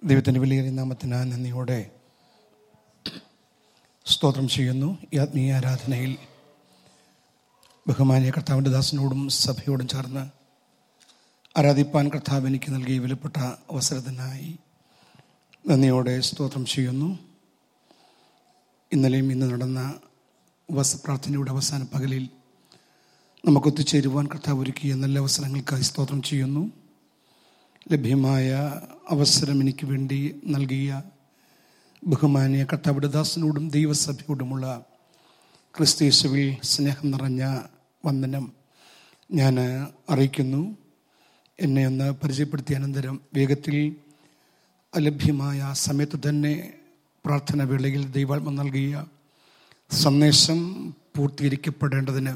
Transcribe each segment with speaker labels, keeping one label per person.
Speaker 1: ദൈവത്തിൻ്റെ വിലയേറിയ നാമത്തിന് നന്ദിയോടെ സ്തോത്രം ചെയ്യുന്നു ഈ ആത്മീയ ആരാധനയിൽ ബഹുമാനിയ കർത്താവിൻ്റെ ദാസനോടും സഭയോടും ചേർന്ന് ആരാധിപ്പാൻ കർത്താവ് എനിക്ക് നൽകിയ വിലപ്പെട്ട അവസരത്തിനായി നന്ദിയോടെ സ്തോത്രം ചെയ്യുന്നു ഇന്നലെയും ഇന്ന് നടന്ന ഉപവാസ പ്രാർത്ഥനയുടെ അവസാന പകലിൽ നമുക്ക് ഒത്തുചേരുവാൻ കർത്താവ് ഒരുക്കിയ നല്ല അവസരങ്ങൾക്കായി സ്തോത്രം ചെയ്യുന്നു ലഭ്യമായ അവസരം എനിക്ക് വേണ്ടി നൽകിയ ബഹുമാനിയ കർത്താവിടെ ദാസനോടും ദൈവസഭയോടുമുള്ള ക്രിസ്തീശുവിൽ സ്നേഹം നിറഞ്ഞ വന്ദനം ഞാൻ അറിയിക്കുന്നു എന്നെ ഒന്ന് പരിചയപ്പെടുത്തിയ അനന്തരം വേഗത്തിൽ അലഭ്യമായ ആ സമയത്ത് തന്നെ പ്രാർത്ഥന വേളയിൽ ദൈവാത്മ നൽകിയ സന്ദേശം പൂർത്തീകരിക്കപ്പെടേണ്ടതിന്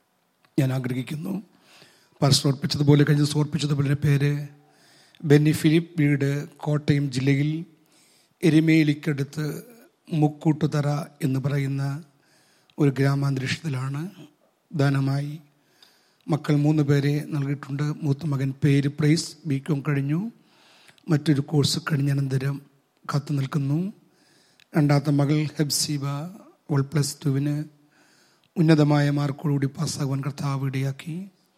Speaker 1: ഞാൻ ആഗ്രഹിക്കുന്നു പരസ്പർപ്പിച്ചതുപോലെ കഴിഞ്ഞ് സമർപ്പിച്ചതുപോലെ പേര് ബെന്നി ഫിലിപ്പ് വീട് കോട്ടയം ജില്ലയിൽ എരുമേലിക്കടുത്ത് മുക്കൂട്ടുതറ എന്ന് പറയുന്ന ഒരു ഗ്രാമാന്തരീക്ഷത്തിലാണ് ദാനമായി മക്കൾ മൂന്ന് പേരെ നൽകിയിട്ടുണ്ട് മൂത്ത മകൻ പേര് പ്രൈസ് ബി കോം കഴിഞ്ഞു മറ്റൊരു കോഴ്സ് കഴിഞ്ഞ അനന്തരം കാത്തു നിൽക്കുന്നു രണ്ടാമത്തെ മകൾ ഹെബ്സീബ വൾ പ്ലസ് ടുവിന് ഉന്നതമായ മാർക്കോടുകൂടി പാസ്സാകുവാൻ കർത്താവ് ഇടയാക്കി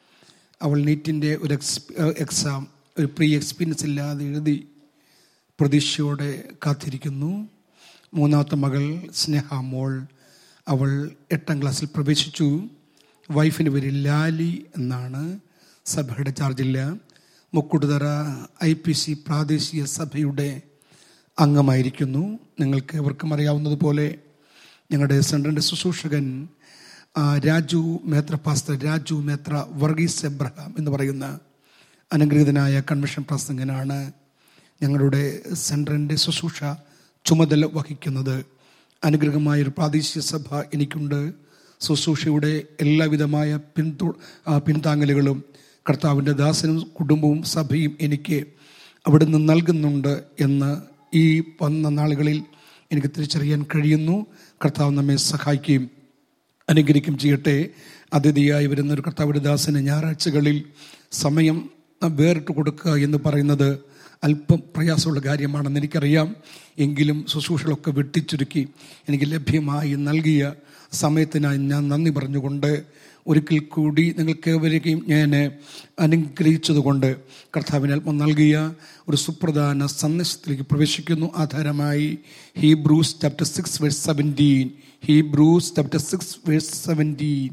Speaker 1: അവൾ നീറ്റിൻ്റെ ഒരു എക്സ് എക്സാം ഒരു പ്രീ എക്സ്പീരിയൻസ് ഇല്ലാതെ എഴുതി പ്രതീക്ഷയോടെ കാത്തിരിക്കുന്നു മൂന്നാമത്തെ മകൾ സ്നേഹ മോൾ അവൾ എട്ടാം ക്ലാസ്സിൽ പ്രവേശിച്ചു വൈഫിന് പേര് ലാലി എന്നാണ് സഭയുടെ ചാർജില്ല മുക്കുടുതറ ഐ പി സി പ്രാദേശിക സഭയുടെ അംഗമായിരിക്കുന്നു നിങ്ങൾക്ക് എവർക്കും അറിയാവുന്നതുപോലെ ഞങ്ങളുടെ സെൻട്രലിൻ്റെ ശുശ്രൂഷകൻ ആ, രാജു മേത്ര പാസ്റ്റർ രാജു മേത്ര വർഗീസ് എബ്രഹാം എന്ന് പറയുന്ന അനുഗ്രഹീതനായ കൺവെൻഷൻ പ്രസംഗനാണ് ഞങ്ങളുടെ സെൻട്രലിൻ്റെ ശുശ്രൂഷ ചുമതല വഹിക്കുന്നത് അനുഗ്രഹമായ ഒരു പ്രാദേശിക സഭ എനിക്കുണ്ട് ശുശ്രൂഷയുടെ എല്ലാവിധമായ പിന്തു ആ, പിന്താങ്ങലുകളും കർത്താവിൻ്റെ ദാസനും കുടുംബവും സഭയും എനിക്ക് അവിടുന്ന് നൽകുന്നുണ്ട് എന്ന് ഈ വന്ന നാളുകളിൽ എനിക്ക് തിരിച്ചറിയാൻ കഴിയുന്നു കർത്താവ് നമ്മെ സഹായിക്കുകയും അനുഗ്രഹിക്കും ചെയ്യട്ടെ അതിഥിയായി വരുന്ന ഒരു കർത്താവിൻ്റെ ദാസന് ഞായറാഴ്ചകളിൽ സമയം വേറിട്ട് കൊടുക്കുക എന്ന് പറയുന്നത് അല്പം പ്രയാസമുള്ള കാര്യമാണെന്ന് എനിക്കറിയാം എങ്കിലും ശുശ്രൂഷകളൊക്കെ വെട്ടിച്ചുരുക്കി എനിക്ക് ലഭ്യമായി നൽകിയ സമയത്തിനായി ഞാൻ നന്ദി പറഞ്ഞുകൊണ്ട് ഒരിക്കൽ കൂടി നിങ്ങൾക്ക് ഏവരെയും ഞാൻ അനുഗ്രഹിച്ചതുകൊണ്ട് കർത്താവിന് അല്പം നൽകിയ ഒരു സുപ്രധാന സന്ദേശത്തിലേക്ക് പ്രവേശിക്കുന്നു ആധാരമായി Hebrews chapter six verse seventeen Hebrews chapter six verse seventeen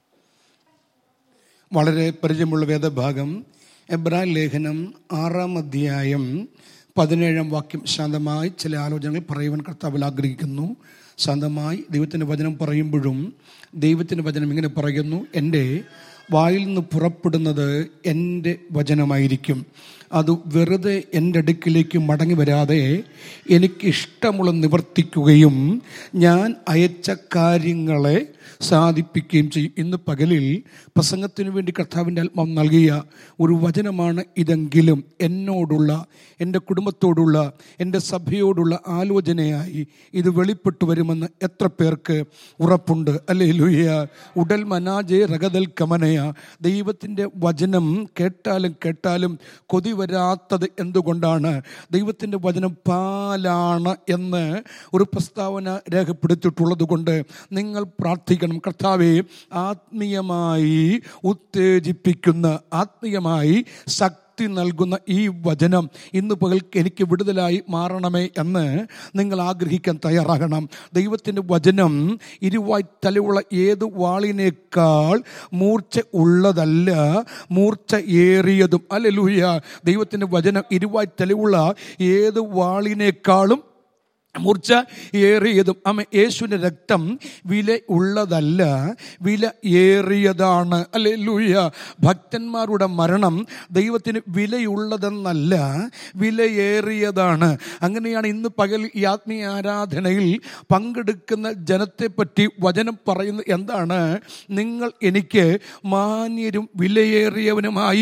Speaker 1: വളരെ പരിചയമുള്ള വേദഭാഗം എബ്രാഹിം ലേഖനം ആറാം അധ്യായം പതിനേഴാം വാക്യം ശാന്തമായി ചില ആലോചനകൾ പറയുവാൻ കർത്താവിൽ ആഗ്രഹിക്കുന്നു ശാന്തമായി ദൈവത്തിൻ്റെ വചനം പറയുമ്പോഴും ദൈവത്തിൻ്റെ വചനം ഇങ്ങനെ പറയുന്നു എൻ്റെ വായിൽ നിന്ന് പുറപ്പെടുന്നത് എൻ്റെ വചനമായിരിക്കും അത് വെറുതെ എൻ്റെ അടുക്കിലേക്ക് മടങ്ങി വരാതെ എനിക്ക് ഇഷ്ടമുള്ള നിവർത്തിക്കുകയും ഞാൻ അയച്ച കാര്യങ്ങളെ സാധിപ്പിക്കുകയും ചെയ്യും ഇന്ന് പകലിൽ പ്രസംഗത്തിന് വേണ്ടി കർത്താവിൻ്റെ ആത്മാവ് നൽകിയ ഒരു വചനമാണ് ഇതെങ്കിലും എന്നോടുള്ള എൻ്റെ കുടുംബത്തോടുള്ള എൻ്റെ സഭയോടുള്ള ആലോചനയായി ഇത് വെളിപ്പെട്ടു വരുമെന്ന് എത്ര പേർക്ക് ഉറപ്പുണ്ട് അല്ലേ ലുയ്യ ഉടൽ മനാജെ റഗതൽ കമനയ ദൈവത്തിൻ്റെ വചനം കേട്ടാലും കേട്ടാലും കൊതി വരാത്തത് എന്തുകൊണ്ടാണ് ദൈവത്തിൻ്റെ വചനം പാലാണ് എന്ന് ഒരു പ്രസ്താവന രേഖപ്പെടുത്തിയിട്ടുള്ളത് കൊണ്ട് നിങ്ങൾ പ്രാർത്ഥിക്കണം കർത്താവെ ആത്മീയമായി ഉത്തേജിപ്പിക്കുന്ന ആത്മീയമായി ശക്തി നൽകുന്ന ഈ വചനം ഇന്ന് പകൽ എനിക്ക് വിടുതലായി മാറണമേ എന്ന് നിങ്ങൾ ആഗ്രഹിക്കാൻ തയ്യാറാകണം ദൈവത്തിൻ്റെ വചനം ഇരുവായി തലയുള്ള ഏത് വാളിനേക്കാൾ മൂർച്ച ഉള്ളതല്ല മൂർച്ച ഏറിയതും അല്ലെ ദൈവത്തിൻ്റെ വചനം ഇരുവായി തലയുള്ള ഏത് വാളിനേക്കാളും മൂർച്ച ഏറിയതും അമ്മ യേശുവിൻ്റെ രക്തം വില ഉള്ളതല്ല വില ഏറിയതാണ് അല്ലെ ലൂയ ഭക്തന്മാരുടെ മരണം ദൈവത്തിന് വിലയുള്ളതെന്നല്ല വിലയേറിയതാണ് അങ്ങനെയാണ് ഇന്ന് പകൽ ഈ ആത്മീയ ആരാധനയിൽ പങ്കെടുക്കുന്ന ജനത്തെപ്പറ്റി വചനം പറയുന്നത് എന്താണ് നിങ്ങൾ എനിക്ക് മാന്യരും വിലയേറിയവനുമായി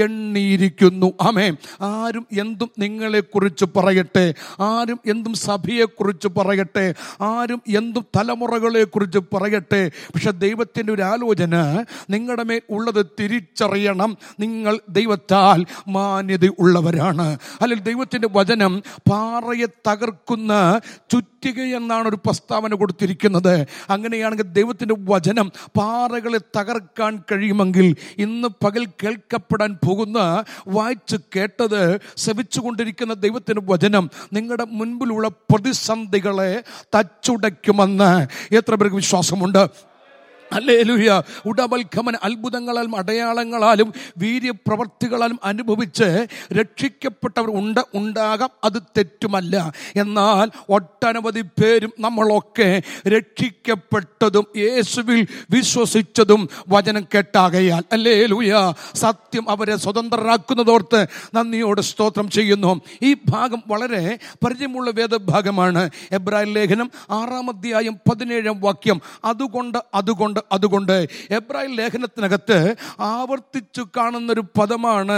Speaker 1: എണ്ണിയിരിക്കുന്നു ആമേ ആരും എന്തും നിങ്ങളെക്കുറിച്ച് പറയട്ടെ ആരും എന്തും സഭയെ ഭാവിയെക്കുറിച്ച് പറയട്ടെ ആരും എന്തും തലമുറകളെക്കുറിച്ച് പറയട്ടെ പക്ഷെ ദൈവത്തിൻ്റെ ഒരു ആലോചന നിങ്ങളുടെ മേൽ ഉള്ളത് തിരിച്ചറിയണം നിങ്ങൾ ദൈവത്താൽ മാന്യത ഉള്ളവരാണ് അല്ലെങ്കിൽ ദൈവത്തിൻ്റെ വചനം പാറയെ തകർക്കുന്ന ചുറ്റിക എന്നാണ് ഒരു പ്രസ്താവന കൊടുത്തിരിക്കുന്നത് അങ്ങനെയാണെങ്കിൽ ദൈവത്തിൻ്റെ വചനം പാറകളെ തകർക്കാൻ കഴിയുമെങ്കിൽ ഇന്ന് പകൽ കേൾക്കപ്പെടാൻ പോകുന്ന വായിച്ച് കേട്ടത് ശ്രവിച്ചുകൊണ്ടിരിക്കുന്ന ദൈവത്തിൻ്റെ വചനം നിങ്ങളുടെ മുൻപിലുള്ള പ്രതിസന്ധികളെ തച്ചുടയ്ക്കുമെന്ന് എത്ര പേർക്ക് വിശ്വാസമുണ്ട് അല്ലേലുയ ഉടവൽക്കമൻ അത്ഭുതങ്ങളാലും അടയാളങ്ങളാലും വീര്യപ്രവർത്തികളാലും അനുഭവിച്ച് രക്ഷിക്കപ്പെട്ടവർ ഉണ്ട് ഉണ്ടാകാം അത് തെറ്റുമല്ല എന്നാൽ ഒട്ടനവധി പേരും നമ്മളൊക്കെ രക്ഷിക്കപ്പെട്ടതും യേശുവിൽ വിശ്വസിച്ചതും വചനം കേട്ടാകയാൽ അല്ലേലുയ സത്യം അവരെ സ്വതന്ത്രരാക്കുന്നതോർത്ത് നന്ദിയോട് സ്തോത്രം ചെയ്യുന്നു ഈ ഭാഗം വളരെ പരിചയമുള്ള വേദഭാഗമാണ് എബ്രാഹിം ലേഖനം ആറാം അധ്യായം പതിനേഴാം വാക്യം അതുകൊണ്ട് അതുകൊണ്ട് അതുകൊണ്ട് എബ്രാഹിം ലേഖനത്തിനകത്ത് ആവർത്തിച്ചു കാണുന്നൊരു പദമാണ്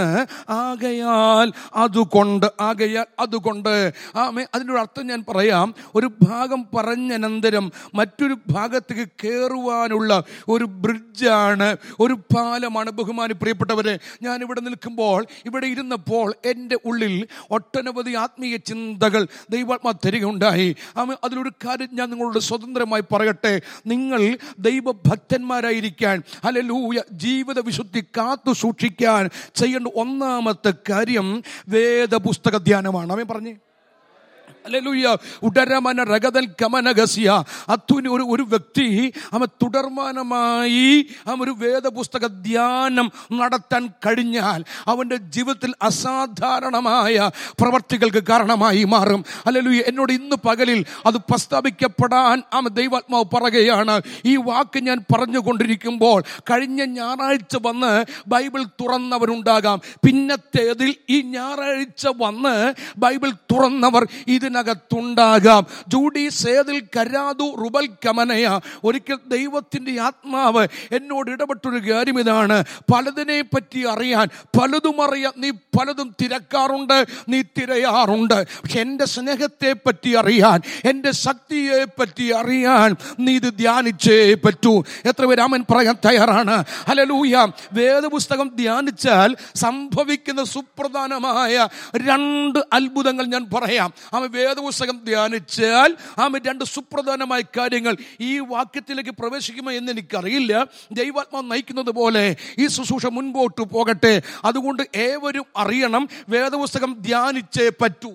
Speaker 1: ആകയാൽ അതുകൊണ്ട് ആകയാൽ അതുകൊണ്ട് ആമേ അതിൻ്റെ ഒരു അർത്ഥം ഞാൻ പറയാം ഒരു ഭാഗം പറഞ്ഞനന്തരം മറ്റൊരു ഭാഗത്തേക്ക് കയറുവാനുള്ള ഒരു ബ്രിഡ്ജാണ് ഒരു പാലമാണ് ബഹുമാനി പ്രിയപ്പെട്ടവരെ ഞാൻ ഇവിടെ നിൽക്കുമ്പോൾ ഇവിടെ ഇരുന്നപ്പോൾ എൻ്റെ ഉള്ളിൽ ഒട്ടനവധി ആത്മീയ ചിന്തകൾ ദൈവാത്മാ തരികയുണ്ടായി ആമേ അതിലൊരു കാര്യം ഞാൻ നിങ്ങളോട് സ്വതന്ത്രമായി പറയട്ടെ നിങ്ങൾ ദൈവഭക്തന്മാരായിരിക്കാൻ അല്ലെ ജീവിത വിശുദ്ധി കാത്തു സൂക്ഷിക്കാൻ ചെയ്യേണ്ട ഒന്നാമത്തെ കാര്യം വേദപുസ്തക ധ്യാനമാണ് അവൻ പറഞ്ഞേ അല്ലേലൂയ ഉടരമന രഗതൽ കമനഗസ്യ അത്തുവിന് ഒരു ഒരു വ്യക്തി അവൻ തുടർമാനമായി അവൻ ഒരു വേദപുസ്തക ധ്യാനം നടത്താൻ കഴിഞ്ഞാൽ അവൻ്റെ ജീവിതത്തിൽ അസാധാരണമായ പ്രവർത്തികൾക്ക് കാരണമായി മാറും അല്ലേലൂയ എന്നോട് ഇന്ന് പകലിൽ അത് പ്രസ്താവിക്കപ്പെടാൻ അവൻ ദൈവാത്മാവ് പറയുകയാണ് ഈ വാക്ക് ഞാൻ പറഞ്ഞുകൊണ്ടിരിക്കുമ്പോൾ കഴിഞ്ഞ ഞായറാഴ്ച വന്ന് ബൈബിൾ തുറന്നവരുണ്ടാകാം പിന്നത്തേതിൽ ഈ ഞായറാഴ്ച വന്ന് ബൈബിൾ തുറന്നവർ ഇതിനകത്തുണ്ടാകാം ജൂഡി സേതിൽ കരാതു റുബൽ കമനയ ഒരിക്കൽ ദൈവത്തിന്റെ ആത്മാവ് എന്നോട് ഇടപെട്ടൊരു കാര്യം ഇതാണ് പലതിനെ പറ്റി അറിയാൻ പലതും അറിയാൻ നീ പലതും തിരക്കാറുണ്ട് നീ തിരയാറുണ്ട് പക്ഷെ എൻ്റെ സ്നേഹത്തെ പറ്റി അറിയാൻ എൻ്റെ ശക്തിയെ പറ്റി അറിയാൻ നീ ഇത് ധ്യാനിച്ചേ പറ്റൂ എത്ര പേര് രാമൻ പറയാൻ തയ്യാറാണ് ഹലലൂയ വേദപുസ്തകം ധ്യാനിച്ചാൽ സംഭവിക്കുന്ന സുപ്രധാനമായ രണ്ട് അത്ഭുതങ്ങൾ ഞാൻ പറയാം അവൻ വേദപുസ്തകം ധ്യാനിച്ചാൽ അവൻ രണ്ട് സുപ്രധാനമായ കാര്യങ്ങൾ ഈ വാക്യത്തിലേക്ക് പ്രവേശിക്കുമോ എന്ന് എനിക്കറിയില്ല ദൈവാത്മാവ് നയിക്കുന്നത് പോലെ ഈ ശുശ്രൂഷ മുൻപോട്ട് പോകട്ടെ അതുകൊണ്ട് ഏവരും അറിയണം വേദപുസ്തകം ധ്യാനിച്ചേ പറ്റൂ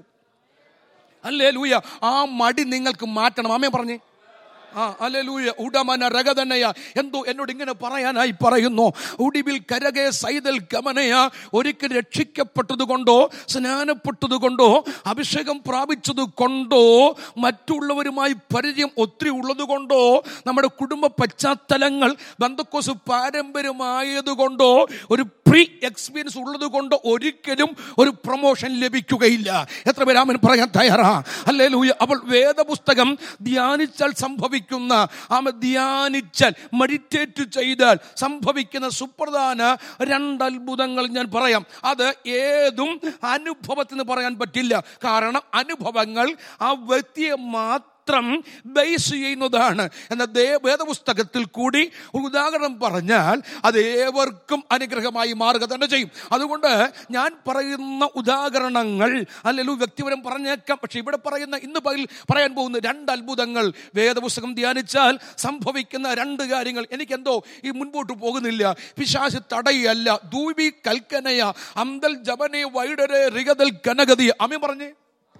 Speaker 1: അല്ലേ ലൂയ ആ മടി നിങ്ങൾക്ക് മാറ്റണം അമ്മേ പറഞ്ഞേ ആ അലലൂയ ഉടമന രഗതനയ എന്തോ എന്നോട് ഇങ്ങനെ പറയാനായി പറയുന്നു ഉടിവിൽ കരകെ സൈതൽ ഗമനയ ഒരിക്കൽ രക്ഷിക്കപ്പെട്ടത് കൊണ്ടോ സ്നാനപ്പെട്ടത് കൊണ്ടോ അഭിഷേകം പ്രാപിച്ചത് കൊണ്ടോ മറ്റുള്ളവരുമായി പരിചയം ഒത്തിരി ഉള്ളത് കൊണ്ടോ നമ്മുടെ കുടുംബ പശ്ചാത്തലങ്ങൾ ബന്ധക്കോസ് പാരമ്പര്യമായത് കൊണ്ടോ ഒരു പ്രീ എക്സ്പീരിയൻസ് ഉള്ളത് കൊണ്ട് ഒരിക്കലും ഒരു പ്രൊമോഷൻ ലഭിക്കുകയില്ല എത്ര പേര് ആമൻ പറയാൻ തയ്യാറാ അല്ലേ ലൂയ അപ്പോൾ വേദപുസ്തകം ധ്യാനിച്ചാൽ സംഭവിക്കുന്ന ആമ ധ്യാനിച്ചാൽ മെഡിറ്റേറ്റ് ചെയ്താൽ സംഭവിക്കുന്ന സുപ്രധാന രണ്ട് അത്ഭുതങ്ങൾ ഞാൻ പറയാം അത് ഏതും അനുഭവത്തിന് പറയാൻ പറ്റില്ല കാരണം അനുഭവങ്ങൾ ആ വ്യക്തിയെ മാത്രം മാത്രം ബേസ് ചെയ്യുന്നതാണ് എന്ന വേദപുസ്തകത്തിൽ കൂടി ഒരു ഉദാഹരണം പറഞ്ഞാൽ അത് ഏവർക്കും അനുഗ്രഹമായി മാറുക തന്നെ ചെയ്യും അതുകൊണ്ട് ഞാൻ പറയുന്ന ഉദാഹരണങ്ങൾ അല്ലെങ്കിൽ വ്യക്തിപരം പറഞ്ഞേക്കാം പക്ഷെ ഇവിടെ പറയുന്ന ഇന്ന് പകൽ പറയാൻ പോകുന്ന രണ്ട് അത്ഭുതങ്ങൾ വേദപുസ്തകം ധ്യാനിച്ചാൽ സംഭവിക്കുന്ന രണ്ട് കാര്യങ്ങൾ എനിക്കെന്തോ ഈ മുൻപോട്ട് പോകുന്നില്ല പിശാശ് തടയല്ല ദൂവി കൽക്കനയ അന്തൽ ജപനെ വൈഡരെ റിഗതൽ കനഗതി അമ്മ പറഞ്ഞേ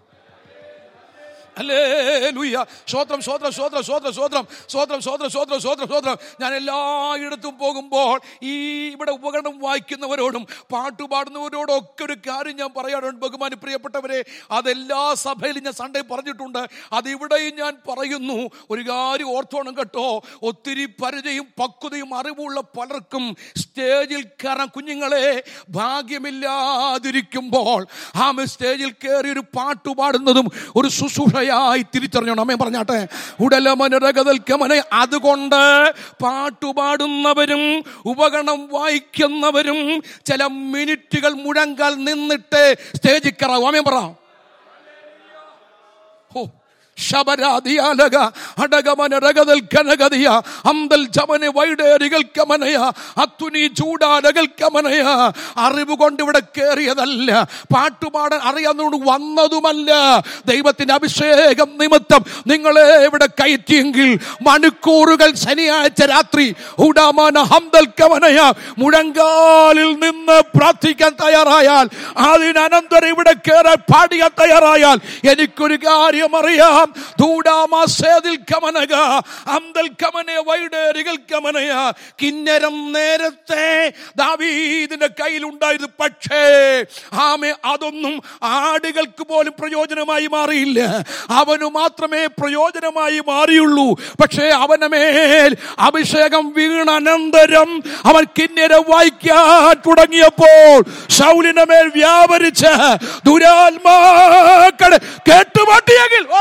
Speaker 1: അല്ലേലൂയ സ്വോത്രം സ്വോത്രം സ്വോത്രം സ്വോത്രം സ്വോത്രം സ്വോത്രം സ്വോത്രം സ്വോത്രം സ്വോത്രം സ്വോത്രം ഞാൻ എല്ലായിടത്തും പോകുമ്പോൾ ഈ ഇവിടെ ഉപകരണം വായിക്കുന്നവരോടും പാട്ട് പാടുന്നവരോടും ഒക്കെ ഒരു കാര്യം ഞാൻ പറയാറുണ്ട് ബഹുമാനി പ്രിയപ്പെട്ടവരെ അതെല്ലാ സഭയിലും ഞാൻ സൺഡേ പറഞ്ഞിട്ടുണ്ട് അത് ഇവിടെയും ഞാൻ പറയുന്നു ഒരു കാര്യം ഓർത്തോണം കേട്ടോ ഒത്തിരി പരിചയം പക്വതയും അറിവുള്ള പലർക്കും സ്റ്റേജിൽ കയറാൻ കുഞ്ഞുങ്ങളെ ഭാഗ്യമില്ലാതിരിക്കുമ്പോൾ ആ സ്റ്റേജിൽ കയറി ഒരു പാട്ട് പാടുന്നതും ഒരു ശുശ്രൂഷയായി തിരിച്ചറിഞ്ഞോണം അമ്മേ പറഞ്ഞാട്ടെ ഉടലമനരകതൽക്കമനെ അതുകൊണ്ട് പാട്ടുപാടുന്നവരും ഉപകരണം വായിക്കുന്നവരും ചില മിനിറ്റുകൾ മുഴങ്കാൽ നിന്നിട്ട് സ്റ്റേജിൽ കയറാവും അമ്മേ പറ ഓ ശബരാദിയാലക അടകമന രഗതൽ കനഗതിയ അന്തൽ ജമന വൈഡേരികൾ കമനയ അത്തുനി ചൂടാലകൾ കമനയ അറിവ് കൊണ്ട് ഇവിടെ കയറിയതല്ല പാട്ടുപാടാൻ അറിയാവുന്നതുകൊണ്ട് വന്നതുമല്ല ദൈവത്തിന്റെ അഭിഷേകം നിമിത്തം നിങ്ങളെ ഇവിടെ കയറ്റിയെങ്കിൽ മണിക്കൂറുകൾ ശനിയാഴ്ച രാത്രി ഉടാമാന ഹംദൽ കമനയ മുഴങ്കാലിൽ നിന്ന് പ്രാർത്ഥിക്കാൻ തയ്യാറായാൽ അതിനനന്തരം ഇവിടെ കയറാൻ പാടിയാൻ തയ്യാറായാൽ എനിക്കൊരു കാര്യം അറിയാം ധൂടാമാസേതിൽ കമനക അന്തൽ കമന വൈഡേരികൾ കമനയ കിന്നരം നേരത്തെ ദാവീദിന്റെ കയ്യിലുണ്ടായത് പക്ഷേ ആമെ അതൊന്നും ആടുകൾക്ക് പോലും പ്രയോജനമായി മാറിയില്ല അവന് മാത്രമേ പ്രയോജനമായി മാറിയുള്ളൂ പക്ഷേ അവന്റെ മേൽ അഭിഷേകം വീണ അനന്തരം അവൻ കിന്നരം വായിക്കാൻ തുടങ്ങിയപ്പോൾ ശൗലിന്റെ മേൽ വ്യാപരിച്ച് ദുരാത്മാക്കളെ കേട്ടുപാട്ടിയെങ്കിൽ ഓ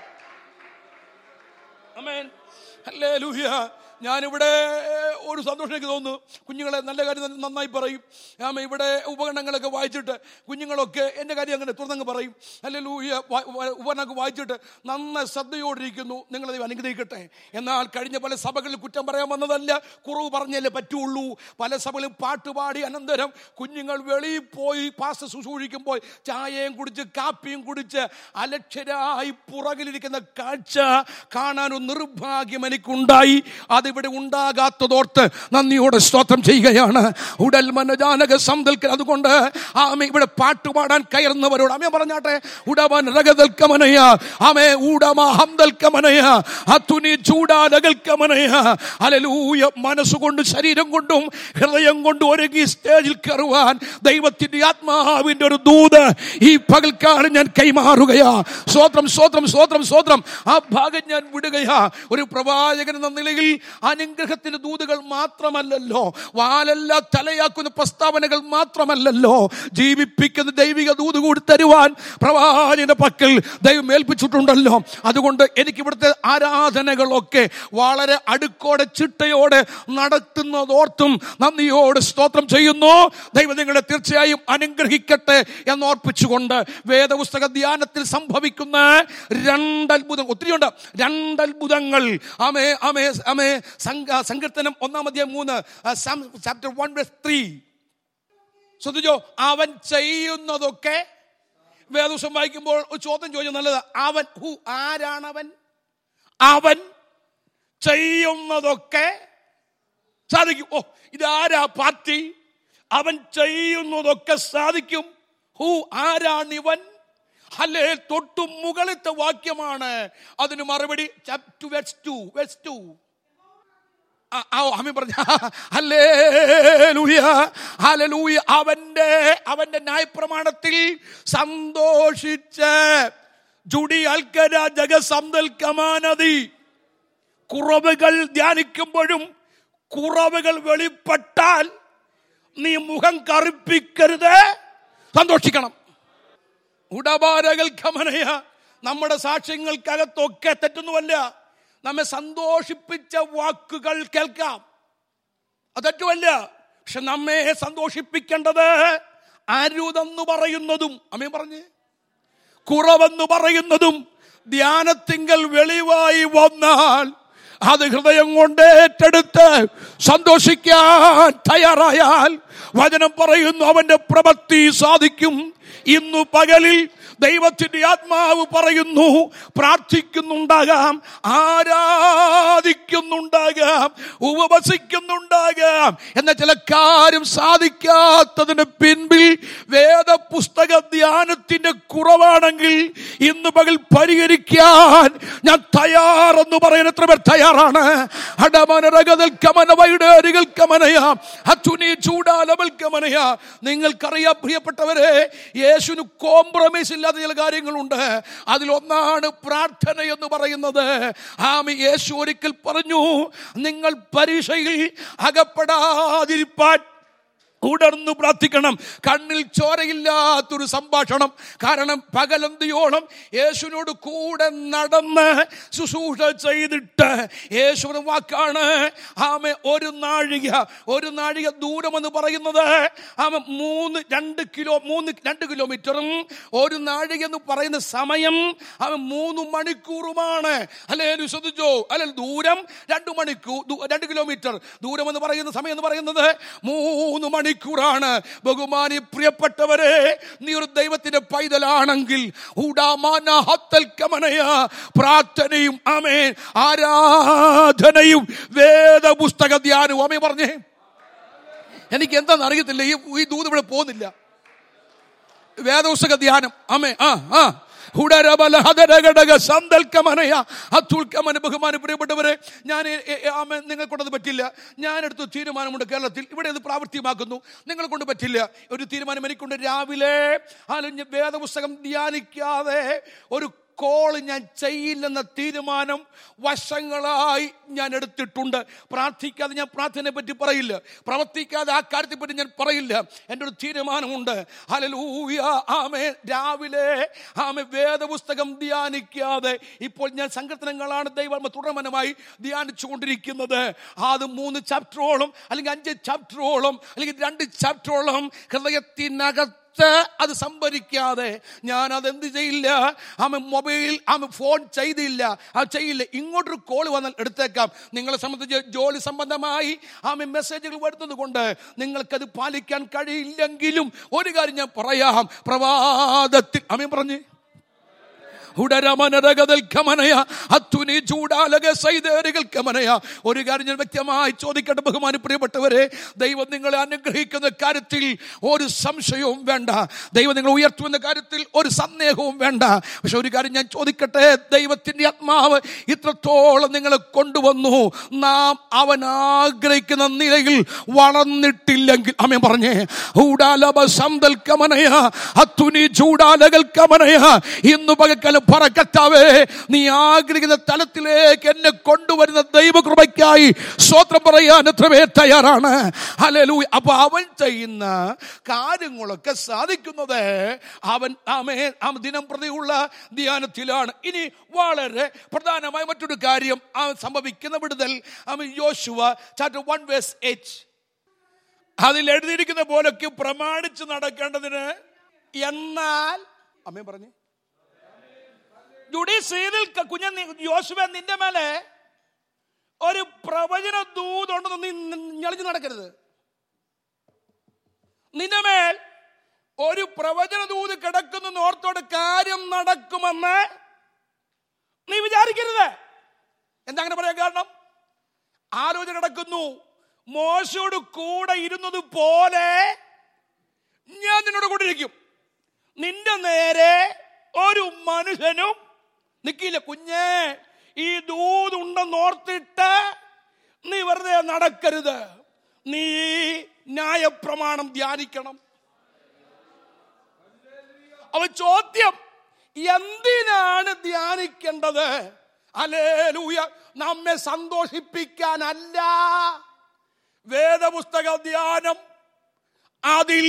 Speaker 1: അമേൻ ഹല്ലേലൂയ ഞാനിവിടെ ഒരു സന്തോഷം എനിക്ക് തോന്നുന്നു കുഞ്ഞുങ്ങളെ നല്ല കാര്യം തന്നെ നന്നായി പറയും ആമ ഇവിടെ ഉപകരണങ്ങളൊക്കെ വായിച്ചിട്ട് കുഞ്ഞുങ്ങളൊക്കെ എൻ്റെ കാര്യം അങ്ങനെ തുറന്നങ്ങ് പറയും അല്ലെങ്കിൽ ഉപകരണമൊക്കെ വായിച്ചിട്ട് നന്നായി ശ്രദ്ധയോടിരിക്കുന്നു നിങ്ങളത് അനുഗ്രഹിക്കട്ടെ എന്നാൽ കഴിഞ്ഞ പല സഭകളിൽ കുറ്റം പറയാൻ വന്നതല്ല കുറവ് പറഞ്ഞല്ലേ പറ്റുള്ളൂ പല സഭകളിൽ പാട്ടുപാടി അനന്തരം കുഞ്ഞുങ്ങൾ വെളിയിൽ പോയി പാസ് ശുശ്രൂഷിക്കുമ്പോൾ ചായയും കുടിച്ച് കാപ്പിയും കുടിച്ച് അലക്ഷരായി പുറകിലിരിക്കുന്ന കാഴ്ച കാണാനൊരു നിർഭാഗ്യം എനിക്കുണ്ടായി അതിവിടെ ഉണ്ടാകാത്തതോർത്ത് നന്ദിയോടെ സ്തോത്രം ചെയ്യുകയാണ് ഉടൽ മനജാനക സംതൽക്കൽ അതുകൊണ്ട് ആമ ഇവിടെ പാട്ടുപാടാൻ കയറുന്നവരോട് അമ്മ പറഞ്ഞാട്ടെ ഉടവൻ രഗതൽക്കമനയ ആമേ ഊടമ ഹംദൽക്കമനയ അത്തുനി ചൂടാലകൽക്കമനയ അലലൂയ മനസ്സുകൊണ്ട് ശരീരം കൊണ്ടും ഹൃദയം കൊണ്ടും ഒരുങ്ങി സ്റ്റേജിൽ കയറുവാൻ ദൈവത്തിന്റെ ആത്മാവിന്റെ ഒരു ദൂത് ഈ പകൽക്കാലം ഞാൻ കൈമാറുകയാ സ്വോത്രം സ്വോത്രം സ്വോത്രം സ്വോത്രം ആ ഭാഗം ഞാൻ വിടുകയാ ഒരു പ്രവാചകൻ എന്ന നിലയിൽ അനുഗ്രഹത്തിന്റെ ദൂതുകൾ മാത്രമല്ലല്ലോ വാലല്ല തലയാക്കുന്ന പ്രസ്താവനകൾ മാത്രമല്ലല്ലോ ജീവിപ്പിക്കുന്ന ദൈവിക ദൂത് കൂടി തരുവാൻ പ്രവാചകന്റെ പക്കൽ ദൈവം ഏൽപ്പിച്ചിട്ടുണ്ടല്ലോ അതുകൊണ്ട് എനിക്ക് ഇവിടുത്തെ ആരാധനകളൊക്കെ വളരെ അടുക്കോടെ ചിട്ടയോടെ നടത്തുന്നതോർത്തും നന്ദിയോട് സ്തോത്രം ചെയ്യുന്നു ദൈവം നിങ്ങളെ തീർച്ചയായും അനുഗ്രഹിക്കട്ടെ എന്നോർപ്പിച്ചുകൊണ്ട് വേദപുസ്തക ധ്യാനത്തിൽ സംഭവിക്കുന്ന രണ്ടത്ഭുതം ഒത്തിരിയുണ്ട് രണ്ടത്ഭുതങ്ങൾ ആമേ ആമേ ആമേ സംഘ- സങ്കീർത്തനം ഒന്നാം അധ്യായം മൂന്ന് ചാപ്റ്റർ വൺ വെസ് ത്രീ ശ്രദ്ധിച്ചോ അവൻ ചെയ്യുന്നതൊക്കെ വേദവസം വായിക്കുമ്പോൾ ഒരു ചോദ്യം ചോദിച്ചത് നല്ലത് അവൻ ഹു ആരാണവൻ അവൻ ചെയ്യുന്നതൊക്കെ സാധിക്കും ഓ ഇതാരാ പാർട്ടി അവൻ ചെയ്യുന്നതൊക്കെ സാധിക്കും ഹു ആരാണിവൻ അല്ലേ തൊട്ടു മുകളിലത്തെ വാക്യമാണ് അതിന് മറുപടി chapter verse two verse two അമ്മ പറഞ്ഞ ഹല്ലേലൂയ ഹല്ലേലൂയ അവന്റെ അവന്റെ ന്യായപ്രമാണത്തിൽ സന്തോഷിച്ച് ജുഡി അൽക്കര ജഗസന്തൽ കമാനതി കുറവുകൾ ധ്യാനിക്കുമ്പോഴും കുറവുകൾ വെളിപ്പെട്ടാൽ നീ മുഖം കറുപ്പിക്കരുത് സന്തോഷിക്കണം ഉടപാരകൾ കമനയ നമ്മുടെ സാക്ഷ്യങ്ങൾക്കകത്തൊക്കെ തെറ്റൊന്നുമല്ല നമ്മെ സന്തോഷിപ്പിച്ച വാക്കുകൾ കേൾക്കാം അത് തെറ്റുമല്ല പക്ഷെ നമ്മെ സന്തോഷിപ്പിക്കേണ്ടത് അരുതെന്ന് പറയുന്നതും അമ്മ പറഞ്ഞ് കുറവെന്ന് പറയുന്നതും ധ്യാനത്തിങ്കൽ വെളിവായി വന്നാൽ അത് ഹൃദയം കൊണ്ട് ഏറ്റെടുത്ത് സന്തോഷിക്കാൻ തയ്യാറായാൽ വചനം പറയുന്നു അവന്റെ പ്രവൃത്തി സാധിക്കും ഇന്നു പകലിൽ ദൈവത്തിന്റെ ആത്മാവ് പറയുന്നു പ്രാർത്ഥിക്കുന്നുണ്ടാകാം ആരാധിക്കുന്നുണ്ടാകാം ഉപവസിക്കുന്നുണ്ടാകാം എന്ന ചില കാര്യം സാധിക്കാത്തതിന് പിൻപിൽ വേദപുസ്തക ധ്യാനത്തിന്റെ കുറവാണെങ്കിൽ ഇന്ന് പകൽ പരിഹരിക്കാൻ ഞാൻ തയ്യാറെന്ന് പറയാൻ എത്ര പേർ തയ്യാറാണ് അടമനരകതൽ കമന വൈഡേരികൾ കമനയാ അച്ചുനി ചൂടാലവൽ കമനയാ നിങ്ങൾക്കറിയാം പ്രിയപ്പെട്ടവരെ യേശുവിന് കോംപ്രമൈസ് ഇല്ലാത്ത ചില കാര്യങ്ങളുണ്ട് അതിലൊന്നാണ് പ്രാർത്ഥന എന്ന് പറയുന്നത് ആമി യേശു ഒരിക്കൽ പറഞ്ഞു നിങ്ങൾ പരീക്ഷയിൽ അകപ്പെടാതിരിപ്പാൻ ഉടർന്നു പ്രാർത്ഥിക്കണം കണ്ണിൽ ചോരയില്ലാത്തൊരു സംഭാഷണം കാരണം പകലന്തിയോളം യേശുവിനോട് കൂടെ നടന്ന് ശുശ്രൂഷ ചെയ്തിട്ട് യേശുവിന് വാക്കാണ് ആമ ഒരു നാഴിക ഒരു നാഴിക ദൂരമെന്ന് പറയുന്നത് ആമ മൂന്ന് രണ്ട് കിലോ മൂന്ന് രണ്ട് കിലോമീറ്ററും ഒരു നാഴിക എന്ന് പറയുന്ന സമയം ആമ മൂന്ന് മണിക്കൂറുമാണ് അല്ലെ ശ്രദ്ധിച്ചോ അല്ലെ ദൂരം രണ്ട് മണിക്കൂർ ദൂ- രണ്ട് കിലോമീറ്റർ ദൂരം എന്ന് പറയുന്ന സമയം എന്ന് പറയുന്നത് മൂന്ന് മണിക്കൂറാണ് ബഹുമാനി പ്രിയപ്പെട്ടവരെ നീ ഒരു ദൈവത്തിന്റെ പൈതലാണെങ്കിൽ ഉടാമാന ഹത്തൽ കമനയ പ്രാർത്ഥനയും ആമേൻ ആരാധനയും വേദപുസ്തക ധ്യാനവും അമ്മേ പറഞ്ഞേ എനിക്ക് എന്താണെന്ന് അറിയത്തില്ല ഈ ഈ ദൂത് ഇവിടെ പോകുന്നില്ല വേദപുസ്തക ധ്യാനം അമ്മേ ആ ആ ഹുടരബല ഹതരഘടക സന്തൽക്കമനയ അത്തുൽക്കമന ബഹുമാന പ്രിയപ്പെട്ടവരെ ഞാൻ എ- എ- ആമേ നിങ്ങളെ കൊണ്ടത് പറ്റില്ല ഞാൻ എടുത്ത തീരുമാനമുണ്ട് കേരളത്തിൽ ഇവിടെ അത് പ്രാവർത്തികമാക്കുന്നു നിങ്ങളെ കൊണ്ട് പറ്റില്ല ഒരു തീരുമാനം എനിക്കൊണ്ട് രാവിലെ അല്ലെങ്കിൽ വേദപുസ്തകം ധ്യാനിക്കാതെ ഒരു കോൾ ഞാൻ ചെയ്യില്ലെന്ന തീരുമാനം വർഷങ്ങളായി ഞാൻ എടുത്തിട്ടുണ്ട് പ്രാർത്ഥിക്കാതെ ഞാൻ പ്രാർത്ഥനയെ പറ്റി പറയില്ല പ്രവർത്തിക്കാതെ ആ കാര്യത്തെ പറ്റി ഞാൻ പറയില്ല എൻ്റെ ഒരു തീരുമാനമുണ്ട് ഹല്ലേലൂയ ആമേ രാവിലെ ആമേ വേദപുസ്തകം ധ്യാനിക്കാതെ ഇപ്പോൾ ഞാൻ സങ്കീർത്തനങ്ങളാണ് ദൈവം തുടർമനമായി ധ്യാനിച്ചു കൊണ്ടിരിക്കുന്നത് അത് മൂന്ന് ചാപ്റ്ററോളം അല്ലെങ്കിൽ അഞ്ച് ചാപ്റ്ററോളം അല്ലെങ്കിൽ രണ്ട് ചാപ്റ്ററോളം ഹൃദയത്തിനകത്ത് അത് സംഭരിക്കാതെ ഞാൻ അത് എന്ത് ചെയ്യില്ല ആമ മൊബൈൽ ആമ ഫോൺ ചെയ്തില്ല അത് ചെയ്യില്ല ഇങ്ങോട്ടൊരു കോൾ വന്നാൽ എടുത്തേക്കാം നിങ്ങളെ സംബന്ധിച്ച് ജോലി സംബന്ധമായി ആമ മെസ്സേജുകൾ വരുന്നത് കൊണ്ട് നിങ്ങൾക്കത് പാലിക്കാൻ കഴിയില്ലെങ്കിലും ഒരു കാര്യം ഞാൻ പറയാം പ്രവാദത്തിൽ അമ്മ പറഞ്ഞു ഉടരമനരകതൽക്കമനയ അത്തുനി ചൂടാലക സൈതേരികൽക്കമനയ ഒരു കാര്യം ഞാൻ വ്യക്തമായി ചോദിക്കട്ടെ ബഹുമാനി പ്രിയപ്പെട്ടവരെ ദൈവം നിങ്ങളെ അനുഗ്രഹിക്കുന്ന കാര്യത്തിൽ ഒരു സംശയവും വേണ്ട ദൈവം നിങ്ങളെ ഉയർത്തുന്ന കാര്യത്തിൽ ഒരു സന്ദേഹവും വേണ്ട പക്ഷെ ഒരു കാര്യം ഞാൻ ചോദിക്കട്ടെ ദൈവത്തിന്റെ ആത്മാവ് ഇത്രത്തോളം നിങ്ങളെ കൊണ്ടുവന്നു നാം അവൻ ആഗ്രഹിക്കുന്ന നിലയിൽ വളർന്നിട്ടില്ലെങ്കിൽ അമ്മ പറഞ്ഞേ ഊടാലബ സന്തൽ കമനയ അത്തുനി ചൂടാലകൾ കമനയ ഇന്ന് പകൽക്കാലം പറക്കത്താവേ നീ ആഗ്രഹിക്കുന്ന തലത്തിലേക്ക് എന്നെ കൊണ്ടുവരുന്ന ദൈവകൃപയ്ക്കായി സ്വത്രം പറയാൻ എത്രവേ തയ്യാറാണ് ഹലലൂ അപ്പൊ അവൻ ചെയ്യുന്ന കാര്യങ്ങളൊക്കെ സാധിക്കുന്നത് അവൻ ആമേ ആ ദിനം പ്രതിയുള്ള ധ്യാനത്തിലാണ് ഇനി വളരെ പ്രധാനമായ മറ്റൊരു കാര്യം ആ സംഭവിക്കുന്ന വിടുതൽ ആമ യോശുവ ചാപ്റ്റർ വൺ വേഴ്സ് എച്ച് അതിൽ എഴുതിയിരിക്കുന്ന പോലൊക്കെ പ്രമാണിച്ച് നടക്കേണ്ടതിന് എന്നാൽ അമ്മയും പറഞ്ഞു ജുഡീസീതിൽ കുഞ്ഞ യോശുവ നിന്റെ മേലെ ഒരു പ്രവചന ദൂതുണ്ടെന്ന് നീ ഞെളിഞ്ഞ് നടക്കരുത് നിന്റെ മേൽ ഒരു പ്രവചന ദൂത് കിടക്കുന്ന ഓർത്തോട് കാര്യം നടക്കുമെന്ന് നീ വിചാരിക്കരുത് എന്താ അങ്ങനെ പറയാൻ കാരണം ആലോചന കിടക്കുന്നു മോശയോട് കൂടെ ഇരുന്നത് പോലെ ഞാൻ നിന്നോട് കൂടെ ഇരിക്കും നിന്റെ നേരെ ഒരു മനുഷ്യനും നിക്കില്ല കുഞ്ഞേ ഈ ദൂതുണ്ടെന്ന് ഓർത്തിട്ട് നീ വെറുതെ നടക്കരുത് നീ ന്യായപ്രമാണം ധ്യാനിക്കണം അവ ചോദ്യം എന്തിനാണ് ധ്യാനിക്കേണ്ടത് അലേലൂയ നമ്മെ സന്തോഷിപ്പിക്കാനല്ല വേദപുസ്തക ധ്യാനം അതിൽ